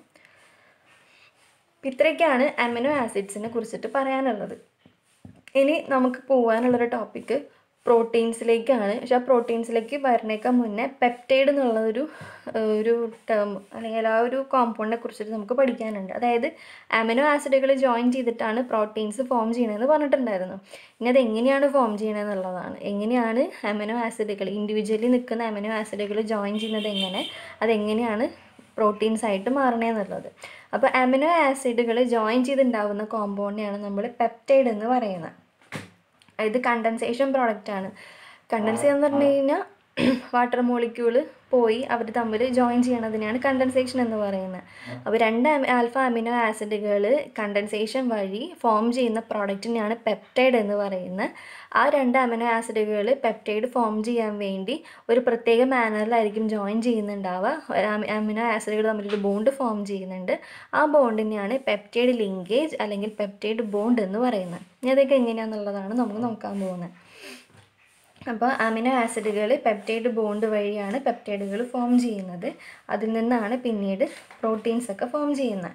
ഇത്രയൊക്കെയാണ് അമിനോ ആസിഡ്സിനെ കുറിച്ചിട്ട് പറയാനുള്ളത് ഇനി നമുക്ക് പോകാനുള്ളൊരു ടോപ്പിക്ക് പ്രോട്ടീൻസിലേക്കാണ് പക്ഷെ ആ പ്രോട്ടീൻസിലേക്ക് വരുന്നേക്കാൾ മുന്നേ പെപ്റ്റൈഡ് എന്നുള്ള ഒരു ഒരു ടേം അല്ലെങ്കിൽ ആ ഒരു കോമ്പൗണ്ടിനെ കുറിച്ചിട്ട് നമുക്ക് പഠിക്കാനുണ്ട് അതായത് അമിനോ ആസിഡുകൾ ജോയിൻ ചെയ്തിട്ടാണ് പ്രോട്ടീൻസ് ഫോം ചെയ്യണമെന്ന് പറഞ്ഞിട്ടുണ്ടായിരുന്നു ഇനി അത് എങ്ങനെയാണ് ഫോം ചെയ്യണമെന്നുള്ളതാണ് എങ്ങനെയാണ് അമിനോ ആസിഡുകൾ ഇൻഡിവിജ്വലി നിൽക്കുന്ന അമിനോ ആസിഡുകൾ ജോയിൻ ചെയ്യുന്നത് എങ്ങനെ അതെങ്ങനെയാണ് പ്രോട്ടീൻസ് ആയിട്ട് മാറണേന്നുള്ളത് അപ്പോൾ അമിനോ ആസിഡുകൾ ജോയിൻ ചെയ്തുണ്ടാകുന്ന കോമ്പൗണ്ടിനെയാണ് നമ്മൾ പെപ്റ്റൈഡ് എന്ന് പറയുന്നത് ഇത് കണ്ടൻസേഷൻ പ്രോഡക്റ്റ് ആണ് കണ്ടൻസ് എന്ന് പറഞ്ഞു കഴിഞ്ഞാൽ വാട്ടർ മോളിക്യൂള് പോയി അവർ തമ്മിൽ ജോയിൻ ചെയ്യണതിനെയാണ് കണ്ടൻസേഷൻ എന്ന് പറയുന്നത് അപ്പോൾ രണ്ട് ആൽഫ അമിനോ ആസിഡുകൾ കണ്ടൻസേഷൻ വഴി ഫോം ചെയ്യുന്ന പ്രോഡക്റ്റിനെയാണ് പെപ്റ്റൈഡ് എന്ന് പറയുന്നത് ആ രണ്ട് അമിനോ ആസിഡുകൾ പെപ്റ്റൈഡ് ഫോം ചെയ്യാൻ വേണ്ടി ഒരു പ്രത്യേക മാനറിലായിരിക്കും ജോയിൻ ചെയ്യുന്നുണ്ടാവുക അമിനോ ആസിഡുകൾ തമ്മിലൊരു ബോണ്ട് ഫോം ചെയ്യുന്നുണ്ട് ആ ബോണ്ടിനെയാണ് പെപ്റ്റൈഡ് ലിങ്കേജ് അല്ലെങ്കിൽ പെപ്റ്റൈഡ് ബോണ്ട് എന്ന് പറയുന്നത് ഇനി അതൊക്കെ എങ്ങനെയാണെന്നുള്ളതാണ് നമുക്ക് നോക്കാൻ പോകുന്നത് അപ്പോൾ അമിനോ ആസിഡുകൾ പെപ്റ്റൈഡ് ബോണ്ട് വഴിയാണ് പെപ്റ്റൈഡുകൾ ഫോം ചെയ്യുന്നത് അതിൽ നിന്നാണ് പിന്നീട് പ്രോട്ടീൻസ് ഒക്കെ ഫോം ചെയ്യുന്നത്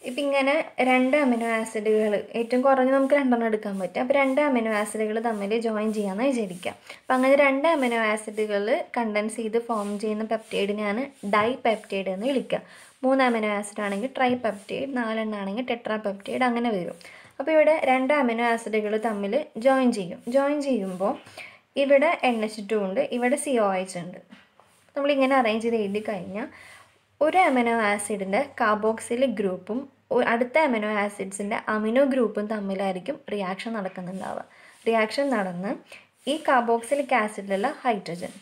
ഇപ്പം ഇങ്ങനെ രണ്ട് അമിനോ ആസിഡുകൾ ഏറ്റവും കുറഞ്ഞ് നമുക്ക് രണ്ടെണ്ണം എടുക്കാൻ പറ്റും അപ്പോൾ രണ്ട് അമിനോ ആസിഡുകൾ തമ്മിൽ ജോയിൻ ചെയ്യാമെന്ന് വിചാരിക്കാം അപ്പോൾ അങ്ങനെ രണ്ട് അമിനോ ആസിഡുകൾ കണ്ടൻസ് ചെയ്ത് ഫോം ചെയ്യുന്ന പെപ്റ്റൈഡിനെയാണ് ഡൈ പെപ്റ്റൈഡ് എന്ന് വിളിക്കുക മൂന്ന് അമിനോ ആസിഡ് ആണെങ്കിൽ ട്രൈ പെപ്റ്റൈഡ് നാലെണ്ണം ആണെങ്കിൽ ടെട്രാ പെപ്റ്റൈഡ് അങ്ങനെ വരും അപ്പോൾ ഇവിടെ രണ്ട് അമിനോ ആസിഡുകൾ തമ്മിൽ ജോയിൻ ചെയ്യും ജോയിൻ ചെയ്യുമ്പോൾ ഇവിടെ എൻ എച്ച് ടു ഉണ്ട് ഇവിടെ സി ഒ എച്ച് ഉണ്ട് നമ്മളിങ്ങനെ അറേഞ്ച് ചെയ്ത് എഴുതി കഴിഞ്ഞാൽ ഒരു അമിനോ ആസിഡിൻ്റെ കാർബോക്സിലിക് ഗ്രൂപ്പും ഒ- അടുത്ത അമിനോ ആസിഡ്സിൻ്റെ അമിനോ ഗ്രൂപ്പും തമ്മിലായിരിക്കും റിയാക്ഷൻ നടക്കുന്നുണ്ടാവുക റിയാക്ഷൻ നടന്ന് ഈ കാർബോക്സിലിക് ആസിഡിലുള്ള ഹൈഡ്രജൻ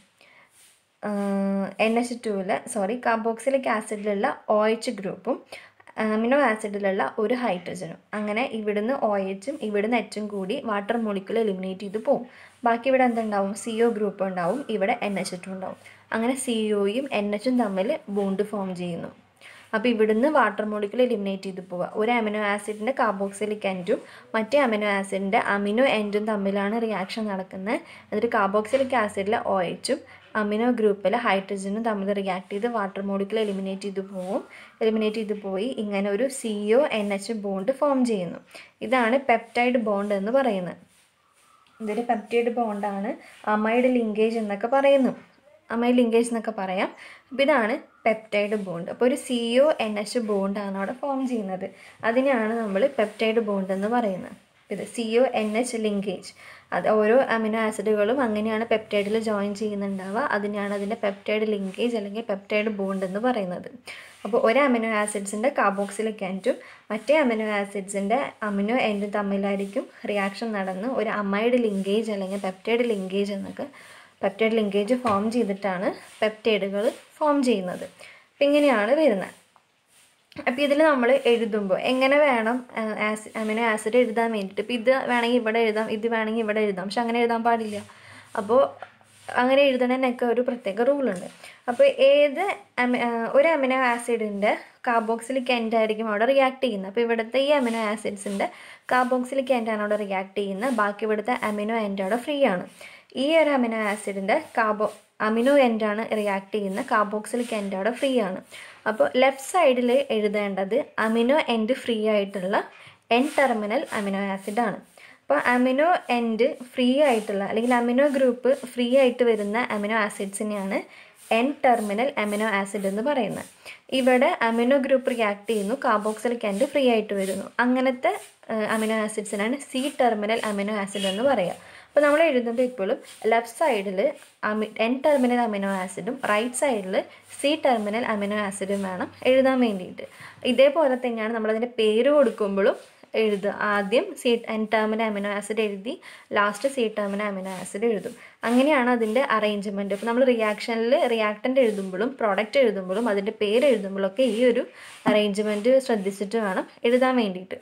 എൻ എച്ച് ടുവിൽ സോറി കാർബോക്സിലിക് ആസിഡിലുള്ള ഒ എച്ച് ഗ്രൂപ്പും അമിനോ ആസിഡിലുള്ള ഒരു ഹൈഡ്രജനും അങ്ങനെ ഇവിടുന്ന് ഒ എച്ചും ഇവിടുന്ന് എച്ചും കൂടി വാട്ടർ മോളിക്കുൾ എലിമിനേറ്റ് ചെയ്ത് പോകും ബാക്കി ഇവിടെ എന്തുണ്ടാവും സി ഒ ഗ്രൂപ്പ് ഉണ്ടാവും ഇവിടെ എൻ എച്ച് ടു ഉണ്ടാവും അങ്ങനെ സി ഒയും എൻ എച്ചും തമ്മിൽ ബോണ്ട് ഫോം ചെയ്യുന്നു അപ്പോൾ ഇവിടുന്ന് വാട്ടർ മോളിക്കുൾ എലിമിനേറ്റ് ചെയ്ത് പോവുക ഒരു അമിനോ ആസിഡിൻ്റെ കാർബോക്സിലിക് എൻഡും മറ്റേ അമിനോ ആസിഡിൻ്റെ അമിനോ എൻഡും തമ്മിലാണ് റിയാക്ഷൻ നടക്കുന്നത് എന്നിട്ട് കാർബോക്സിലിക് ആസിഡിലെ ഒ എച്ചും അമിനോ ഗ്രൂപ്പിലെ ഹൈഡ്രജനും തമ്മിൽ റിയാക്ട് ചെയ്ത് വാട്ടർ മോളിക്കുൾ എലിമിനേറ്റ് ചെയ്ത് പോവും എലിമിനേറ്റ് ചെയ്ത് പോയി ഇങ്ങനെ ഒരു C O N H bond form ചെയ്യുന്നു ഇതാണ് പെപ്റ്റൈഡ് ബോണ്ട് എന്ന് പറയുന്നത് ഇതൊരു പെപ്റ്റൈഡ് ബോണ്ടാണ് അമൈഡ് ലിങ്കേജ് എന്നൊക്കെ പറയുന്നു അമൈഡ് ലിങ്കേജ് എന്നൊക്കെ പറയാം അപ്പോൾ ഇതാണ് പെപ്റ്റൈഡ് ബോണ്ട് അപ്പോൾ ഒരു സി ഒ എൻ എച്ച് ബോണ്ടാണ് അവിടെ ഫോം ചെയ്യുന്നത് അതിനെയാണ് നമ്മൾ പെപ്റ്റൈഡ് ബോണ്ട് എന്ന് പറയുന്നത് ഇത് C O N H linkage അത് ഓരോ അമിനോ ആസിഡുകളും അങ്ങനെയാണ് പെപ്റ്റൈഡിൽ ജോയിൻ ചെയ്യുന്നുണ്ടാവുക അതിനെയാണ് അതിൻ്റെ പെപ്റ്റൈഡ് ലിങ്കേജ് അല്ലെങ്കിൽ പെപ്റ്റൈഡ് ബോണ്ട് എന്ന് പറയുന്നത് അപ്പോൾ ഒരു അമിനോ ആസിഡ്സിൻ്റെ കാർബോക്സിലിക് എൻഡും മറ്റേ അമിനോ ആസിഡ്സിൻ്റെ അമിനോ എൻഡും തമ്മിലായിരിക്കും റിയാക്ഷൻ നടന്ന് ഒരു അമൈഡ് ലിങ്കേജ് അല്ലെങ്കിൽ പെപ്റ്റൈഡ് ലിങ്കേജ് എന്നൊക്കെ പെപ്റ്റൈഡ് ലിങ്കേജ് ഫോം ചെയ്തിട്ടാണ് പെപ്റ്റൈഡുകൾ ഫോം ചെയ്യുന്നത് അപ്പം ഇങ്ങനെയാണ് വരുന്നത് അപ്പോൾ ഇതിൽ നമ്മൾ എഴുതുമ്പോൾ എങ്ങനെ വേണം ആസിഡ് അമിനോ ആസിഡ് എഴുതാൻ വേണ്ടിയിട്ട് ഇപ്പോൾ ഇത് വേണമെങ്കിൽ ഇവിടെ എഴുതാം ഇത് വേണമെങ്കിൽ ഇവിടെ എഴുതാം പക്ഷെ അങ്ങനെ എഴുതാൻ പാടില്ല അപ്പോൾ അങ്ങനെ എഴുതണതിനൊക്കെ ഒരു പ്രത്യേക റൂളുണ്ട് അപ്പോൾ ഏത് അമി ആ, ഒരു അമിനോ ആസിഡിൻ്റെ കാർബോക്സിലിക് എൻഡ് ആയിരിക്കും അവിടെ റിയാക്ട് ചെയ്യുന്നത് അപ്പോൾ ഇവിടുത്തെ ഈ അമിനോ ആസിഡ്സിൻ്റെ കാർബോക്സിലിക് എൻഡാണ് അവിടെ റിയാക്ട് ചെയ്യുന്നത് ബാക്കി ഇവിടുത്തെ അമിനോ എൻഡ് അവിടെ ഫ്രീ ആണ് ഈ ഒരു അമിനോ ആസിഡിൻ്റെ കാർബോ അമിനോ എൻഡാണ് റിയാക്ട് ചെയ്യുന്ന കാർബോക്സിലിക് എൻഡ് അവിടെ ഫ്രീ ആണ് അപ്പോൾ ലെഫ്റ്റ് സൈഡിൽ എഴുതേണ്ടത് അമിനോ എൻഡ് ഫ്രീ ആയിട്ടുള്ള എൻ ടെർമിനൽ അമിനോ ആസിഡ് ആണ് അപ്പോൾ അമിനോ എൻഡ് ഫ്രീ ആയിട്ടുള്ള അല്ലെങ്കിൽ അമിനോ ഗ്രൂപ്പ് ഫ്രീ ആയിട്ട് വരുന്ന അമിനോ ആസിഡ്സിനെയാണ് എൻ ടെർമിനൽ അമിനോ ആസിഡ് എന്ന് പറയുന്നത് ഇവിടെ അമിനോ ഗ്രൂപ്പ് റിയാക്ട് ചെയ്യുന്നു കാർബോക്സിലിക് എൻഡ് ഫ്രീ ആയിട്ട് വരുന്നു അങ്ങനത്തെ അമിനോ ആസിഡ്സിനാണ് സി ടെർമിനൽ അമിനോ ആസിഡ് എന്ന് പറയുക അപ്പോൾ നമ്മൾ എഴുതുമ്പോൾ ഇപ്പോഴും ലെഫ്റ്റ് സൈഡിൽ അമി എൻ ടെർമിനൽ അമിനോ ആസിഡും റൈറ്റ് സൈഡിൽ സി ടെർമിനൽ അമിനോ ആസിഡും വേണം എഴുതാൻ വേണ്ടിയിട്ട് ഇതേപോലെ തന്നെയാണ് നമ്മളതിൻ്റെ പേര് കൊടുക്കുമ്പോഴും എഴുതുക ആദ്യം C N terminal amino acid എഴുതി last C terminal amino acid എഴുതും അങ്ങനെയാണ് അതിൻ്റെ അറേഞ്ച്മെൻറ്റ് ഇപ്പോൾ നമ്മൾ റിയാക്ഷനിൽ റിയാക്ടൻ്റ് എഴുതുമ്പോഴും പ്രോഡക്റ്റ് എഴുതുമ്പോഴും അതിൻ്റെ പേര് എഴുതുമ്പോഴൊക്കെ ഈ ഒരു അറേഞ്ച്മെൻറ്റ് ശ്രദ്ധിച്ചിട്ട് വേണം എഴുതാൻ വേണ്ടിയിട്ട്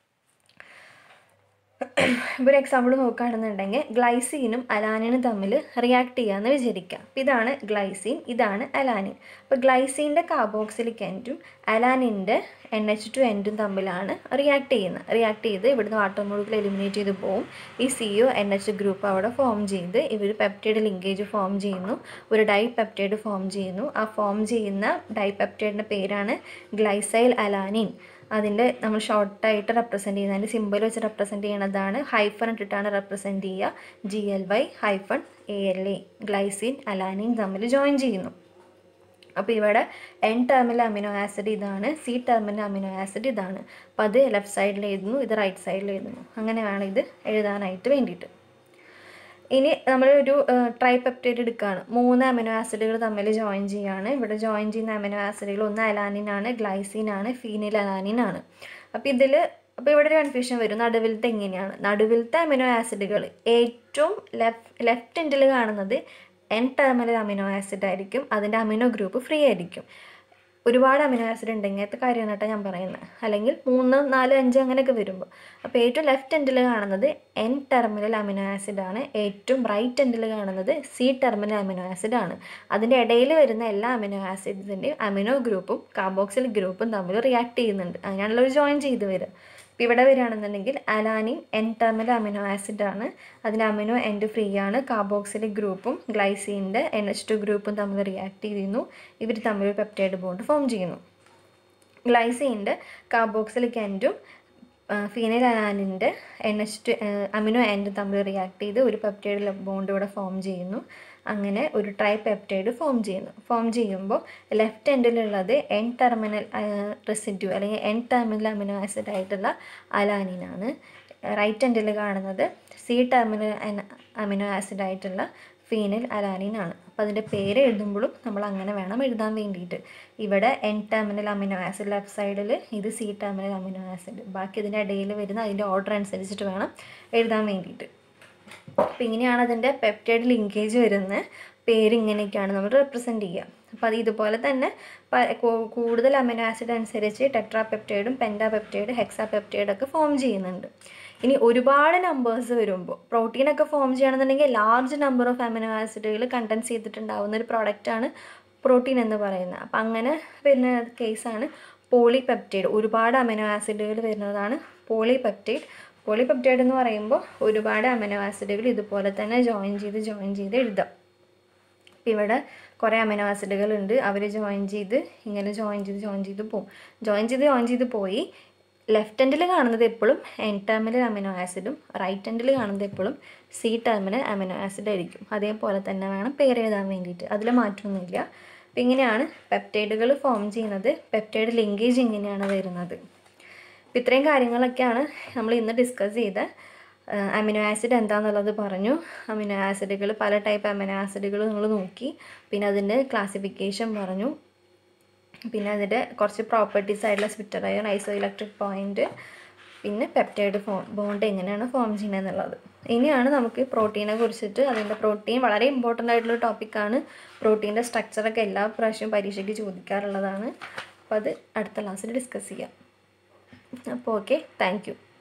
ഇപ്പോൾ ഒരു എക്സാമ്പിൾ നോക്കുകയാണെന്നുണ്ടെങ്കിൽ ഗ്ലൈസീനും അലാനിനും തമ്മിൽ റിയാക്ട് ചെയ്യാമെന്ന് വിചാരിക്കാം അപ്പോൾ ഇതാണ് ഗ്ലൈസീൻ ഇതാണ് അലാനിൻ അപ്പോൾ ഗ്ലൈസീൻ്റെ കാർബോക്സിലിക് എൻഡും അലാനിൻ്റെ എൻ എച്ച് ടു എൻഡും തമ്മിലാണ് റിയാക്ട് ചെയ്യുന്നത് റിയാക്ട് ചെയ്ത് ഇവിടുന്ന് വാട്ടർ മോളിക്കുകൾ എലിമിനേറ്റ് ചെയ്ത് പോവും ഈ C O N H group അവിടെ ഫോം ചെയ്ത് ഇവർ പെപ്റ്റൈഡ് ലിങ്കേജ് ഫോം ചെയ്യുന്നു ഒരു ഡൈ പെപ്റ്റൈഡ് ഫോം ചെയ്യുന്നു ആ ഫോം ചെയ്യുന്ന ഡൈ പെപ്റ്റൈഡിൻ്റെ പേരാണ് ഗ്ലൈസൈൽ അലാനിൻ അതിൻ്റെ നമ്മൾ ഷോർട്ടായിട്ട് റെപ്രസെൻറ്റ് ചെയ്യുന്നത് അതിൻ്റെ സിമ്പിൾ വെച്ച് റെപ്രസെൻറ്റ് ചെയ്യണതാണ് ഹൈഫൺ ഇട്ടിട്ടാണ് റെപ്രസെൻറ്റ് ചെയ്യുക G L Y hyphen A L A glycine alanine തമ്മിൽ ജോയിൻ ചെയ്യുന്നു അപ്പോൾ ഇവിടെ എൻ ടെർമിനൽ അമിനോ ആസിഡ് ഇതാണ് സി ടെർമിനൽ അമിനോ ആസിഡ് ഇതാണ് അപ്പോൾ അത് ലെഫ്റ്റ് സൈഡിൽ എഴുതുന്നു ഇത് റൈറ്റ് സൈഡിൽ എഴുതുന്നു അങ്ങനെ വേണം ഇത് എഴുതാനായിട്ട് വേണ്ടിയിട്ട് ഇനി നമ്മളൊരു ട്രൈപെപ്റ്റൈഡ് എടുക്കുകയാണ് മൂന്ന് അമിനോ ആസിഡുകൾ തമ്മിൽ ജോയിൻ ചെയ്യുകയാണ് ഇവിടെ ജോയിൻ ചെയ്യുന്ന അമിനോ ആസിഡുകൾ ഒന്ന് അലാനിനാണ് ഗ്ലൈസിനാണ് ഫീനിൽ അലാനിനാണ് അപ്പോൾ ഇതിൽ അപ്പോൾ ഇവിടെ ഒരു കൺഫ്യൂഷൻ വരും നടുവിലത്തെ എങ്ങനെയാണ് നടുവിലത്തെ അമിനോ ആസിഡുകൾ ഏറ്റവും ലെഫ്റ്റ് ലെഫ്റ്റ് എൻഡിൽ കാണുന്നത് എൻ ടെർമിനൽ അമിനോ ആസിഡ് ആയിരിക്കും അതിൻ്റെ അമിനോ ഗ്രൂപ്പ് ഫ്രീ ആയിരിക്കും ഒരുപാട് അമിനോ ആസിഡ് ഉണ്ടെങ്കിൽ അത് കാര്യമാണ് കേട്ടോ ഞാൻ പറയുന്നത് അല്ലെങ്കിൽ മൂന്ന് നാല് അഞ്ച് അങ്ങനെയൊക്കെ വരുമ്പോൾ അപ്പോൾ ഏറ്റവും ലെഫ്റ്റ് എൻഡിൽ കാണുന്നത് എൻ ടെർമിനൽ അമിനോ ആസിഡ് ആണ് ഏറ്റവും റൈറ്റ് എൻഡിൽ കാണുന്നത് സി ടെർമിനൽ അമിനോ ആസിഡ് ആണ് അതിൻ്റെ ഇടയിൽ വരുന്ന എല്ലാ അമിനോ ആസിഡ്സിൻ്റെയും അമിനോ ഗ്രൂപ്പും കാർബോക്സിൽ ഗ്രൂപ്പും തമ്മിൽ റിയാക്ട് ചെയ്യുന്നുണ്ട് അതിനാണല്ലോ ഒരു ജോയിൻ ചെയ്ത് വരിക ഇപ്പോൾ ഇവിടെ വരികയാണെന്നുണ്ടെങ്കിൽ alanine N terminal amino acid ആണ് അതിൻ്റെ അമിനോ എൻഡ് ഫ്രീ ആണ് കാർബോക്സിലിക് ഗ്രൂപ്പും ഗ്ലൈസീൻ്റെ എൻ എച്ച് ടു ഗ്രൂപ്പും തമ്മിൽ റിയാക്ട് ചെയ്യുന്നു ഇവർ തമ്മിൽ പെപ്റ്റൈഡ് ബോണ്ട് ഫോം ചെയ്യുന്നു ഗ്ലൈസീൻ്റെ കാർബോക്സിലിക് ആൻഡും ഫീനൈൽ അലാനിൻ്റെ N H two amino end തമ്മിൽ റിയാക്ട് ചെയ്ത് ഒരു പെപ്റ്റൈഡ് ബോണ്ട് ഇവിടെ ഫോം ചെയ്യുന്നു അങ്ങനെ ഒരു ട്രൈ പെപ്റ്റൈഡ് ഫോം ചെയ്യുന്നു ഫോം ചെയ്യുമ്പോൾ ലെഫ്റ്റ് എൻഡിലുള്ളത് എൻ ടെർമിനൽ റെസിഡ്യൂ അല്ലെങ്കിൽ എൻ ടെർമിനൽ അമിനോ ആസിഡ് ആയിട്ടുള്ള അലാനിനാണ് റൈറ്റ് എൻഡിൽ കാണുന്നത് സി ടെർമിനൽ അമിനോ ആസിഡ് ആയിട്ടുള്ള ഫീനിൽ അലാനിനാണ് അപ്പോൾ അതിൻ്റെ പേര് എഴുതുമ്പോഴും നമ്മൾ അങ്ങനെ വേണം എഴുതാൻ വേണ്ടിയിട്ട് ഇവിടെ N terminal amino acid left സൈഡിൽ ഇത് സി ടെർമിനൽ അമിനോ ആസിഡ് ബാക്കി ഇതിൻ്റെ ഇടയിൽ വരുന്ന അതിൻ്റെ ഓർഡർ അനുസരിച്ചിട്ട് വേണം എഴുതാൻ വേണ്ടിയിട്ട് അപ്പോൾ ഇങ്ങനെയാണ് അതിൻ്റെ പെപ്റ്റൈഡ് ലിങ്കേജ് വരുന്നത് പേര് ഇങ്ങനെയൊക്കെയാണ് നമ്മൾ റെപ്രസെൻറ്റ് ചെയ്യുക അപ്പോൾ അത് ഇതുപോലെ തന്നെ പ- കൂ- കൂടുതൽ അമിനോ ആസിഡ് അനുസരിച്ച് ടെട്രാ പെപ്റ്റൈഡും പെൻറ്റാ പെപ്റ്റൈഡ് ഹെക്സാ പെപ്റ്റൈഡൊക്കെ ഫോം ചെയ്യുന്നുണ്ട് ഇനി ഒരുപാട് നമ്പേഴ്സ് വരുമ്പോൾ പ്രോട്ടീനൊക്കെ ഫോം ചെയ്യണമെന്നുണ്ടെങ്കിൽ ലാർജ് നമ്പർ ഓഫ് അമിനോ ആസിഡുകൾ കണ്ടൻസ് ചെയ്തിട്ടുണ്ടാവുന്ന ഒരു പ്രോഡക്റ്റാണ് പ്രോട്ടീൻ എന്ന് പറയുന്നത് അപ്പം അങ്ങനെ വരുന്ന കേസാണ് പോളിപെപ്റ്റൈഡ് ഒരുപാട് അമിനോ ആസിഡുകൾ വരുന്നതാണ് പോളിപെപ്റ്റൈഡ് പോളിപെപ്റ്റൈഡ് എന്ന് പറയുമ്പോൾ ഒരുപാട് അമിനോ ആസിഡുകൾ ഇതുപോലെ തന്നെ ജോയിൻ ചെയ്ത് ജോയിൻ ചെയ്ത് എഴുതാം ഇപ്പം ഇവിടെ കുറേ അമിനോ ആസിഡുകൾ ഉണ്ട് അവർ ജോയിൻ ചെയ്ത് ഇങ്ങനെ ജോയിൻ ചെയ്ത് ജോയിൻ ചെയ്ത് പോകും ജോയിൻ ചെയ്ത് ജോയിൻ ചെയ്ത് പോയി ലെഫ്റ്റ് എൻഡിൽ കാണുന്നത് എപ്പോഴും എൻ ടെർമിനൽ അമിനോ ആസിഡും റൈറ്റ് എൻഡിൽ കാണുന്നത് എപ്പോഴും സി ടെർമിനൽ അമിനോ ആസിഡ് ആയിരിക്കും അതേപോലെ തന്നെ വേണം പേര് എഴുതാൻ വേണ്ടിയിട്ട് അതിൽ മാറ്റമൊന്നുമില്ല അപ്പം ഇങ്ങനെയാണ് പെപ്റ്റൈഡുകൾ ഫോം ചെയ്യുന്നത് പെപ്റ്റൈഡ് ലിങ്കേജ് ഇങ്ങനെയാണ് വരുന്നത് അപ്പം ഇത്രയും കാര്യങ്ങളൊക്കെയാണ് നമ്മൾ ഇന്ന് ഡിസ്കസ് ചെയ്ത അമിനോ ആസിഡ് എന്താണെന്നുള്ളത് പറഞ്ഞു അമിനോ ആസിഡുകൾ പല ടൈപ്പ് അമിനോ ആസിഡുകൾ നിങ്ങൾ നോക്കി പിന്നെ അതിൻ്റെ ക്ലാസിഫിക്കേഷൻ പറഞ്ഞു പിന്നെ അതിൻ്റെ കുറച്ച് പ്രോപ്പർട്ടീസ് ആയിട്ടുള്ള സ്വിറ്റർ അയൺ ഐസോ ഇലക്ട്രിക് പോയിന്റ് പിന്നെ പെപ്റ്റൈഡ് ഫോം ബോണ്ട് എങ്ങനെയാണ് ഫോം ചെയ്യുന്നത് എന്നുള്ളത് ഇനിയാണ് നമുക്ക് പ്രോട്ടീനെ കുറിച്ചിട്ട് അതിൻ്റെ പ്രോട്ടീൻ വളരെ ഇമ്പോർട്ടൻ്റ് ആയിട്ടുള്ള ടോപ്പിക്കാണ് പ്രോട്ടീൻ്റെ സ്ട്രക്ചറൊക്കെ എല്ലാ പ്രാവശ്യവും പരീക്ഷയ്ക്ക് ചോദിക്കാറുള്ളതാണ് അപ്പോൾ അത് അടുത്ത ക്ലാസ്സിൽ ഡിസ്കസ് ചെയ്യാം അപ്പോൾ ഓക്കെ താങ്ക് യു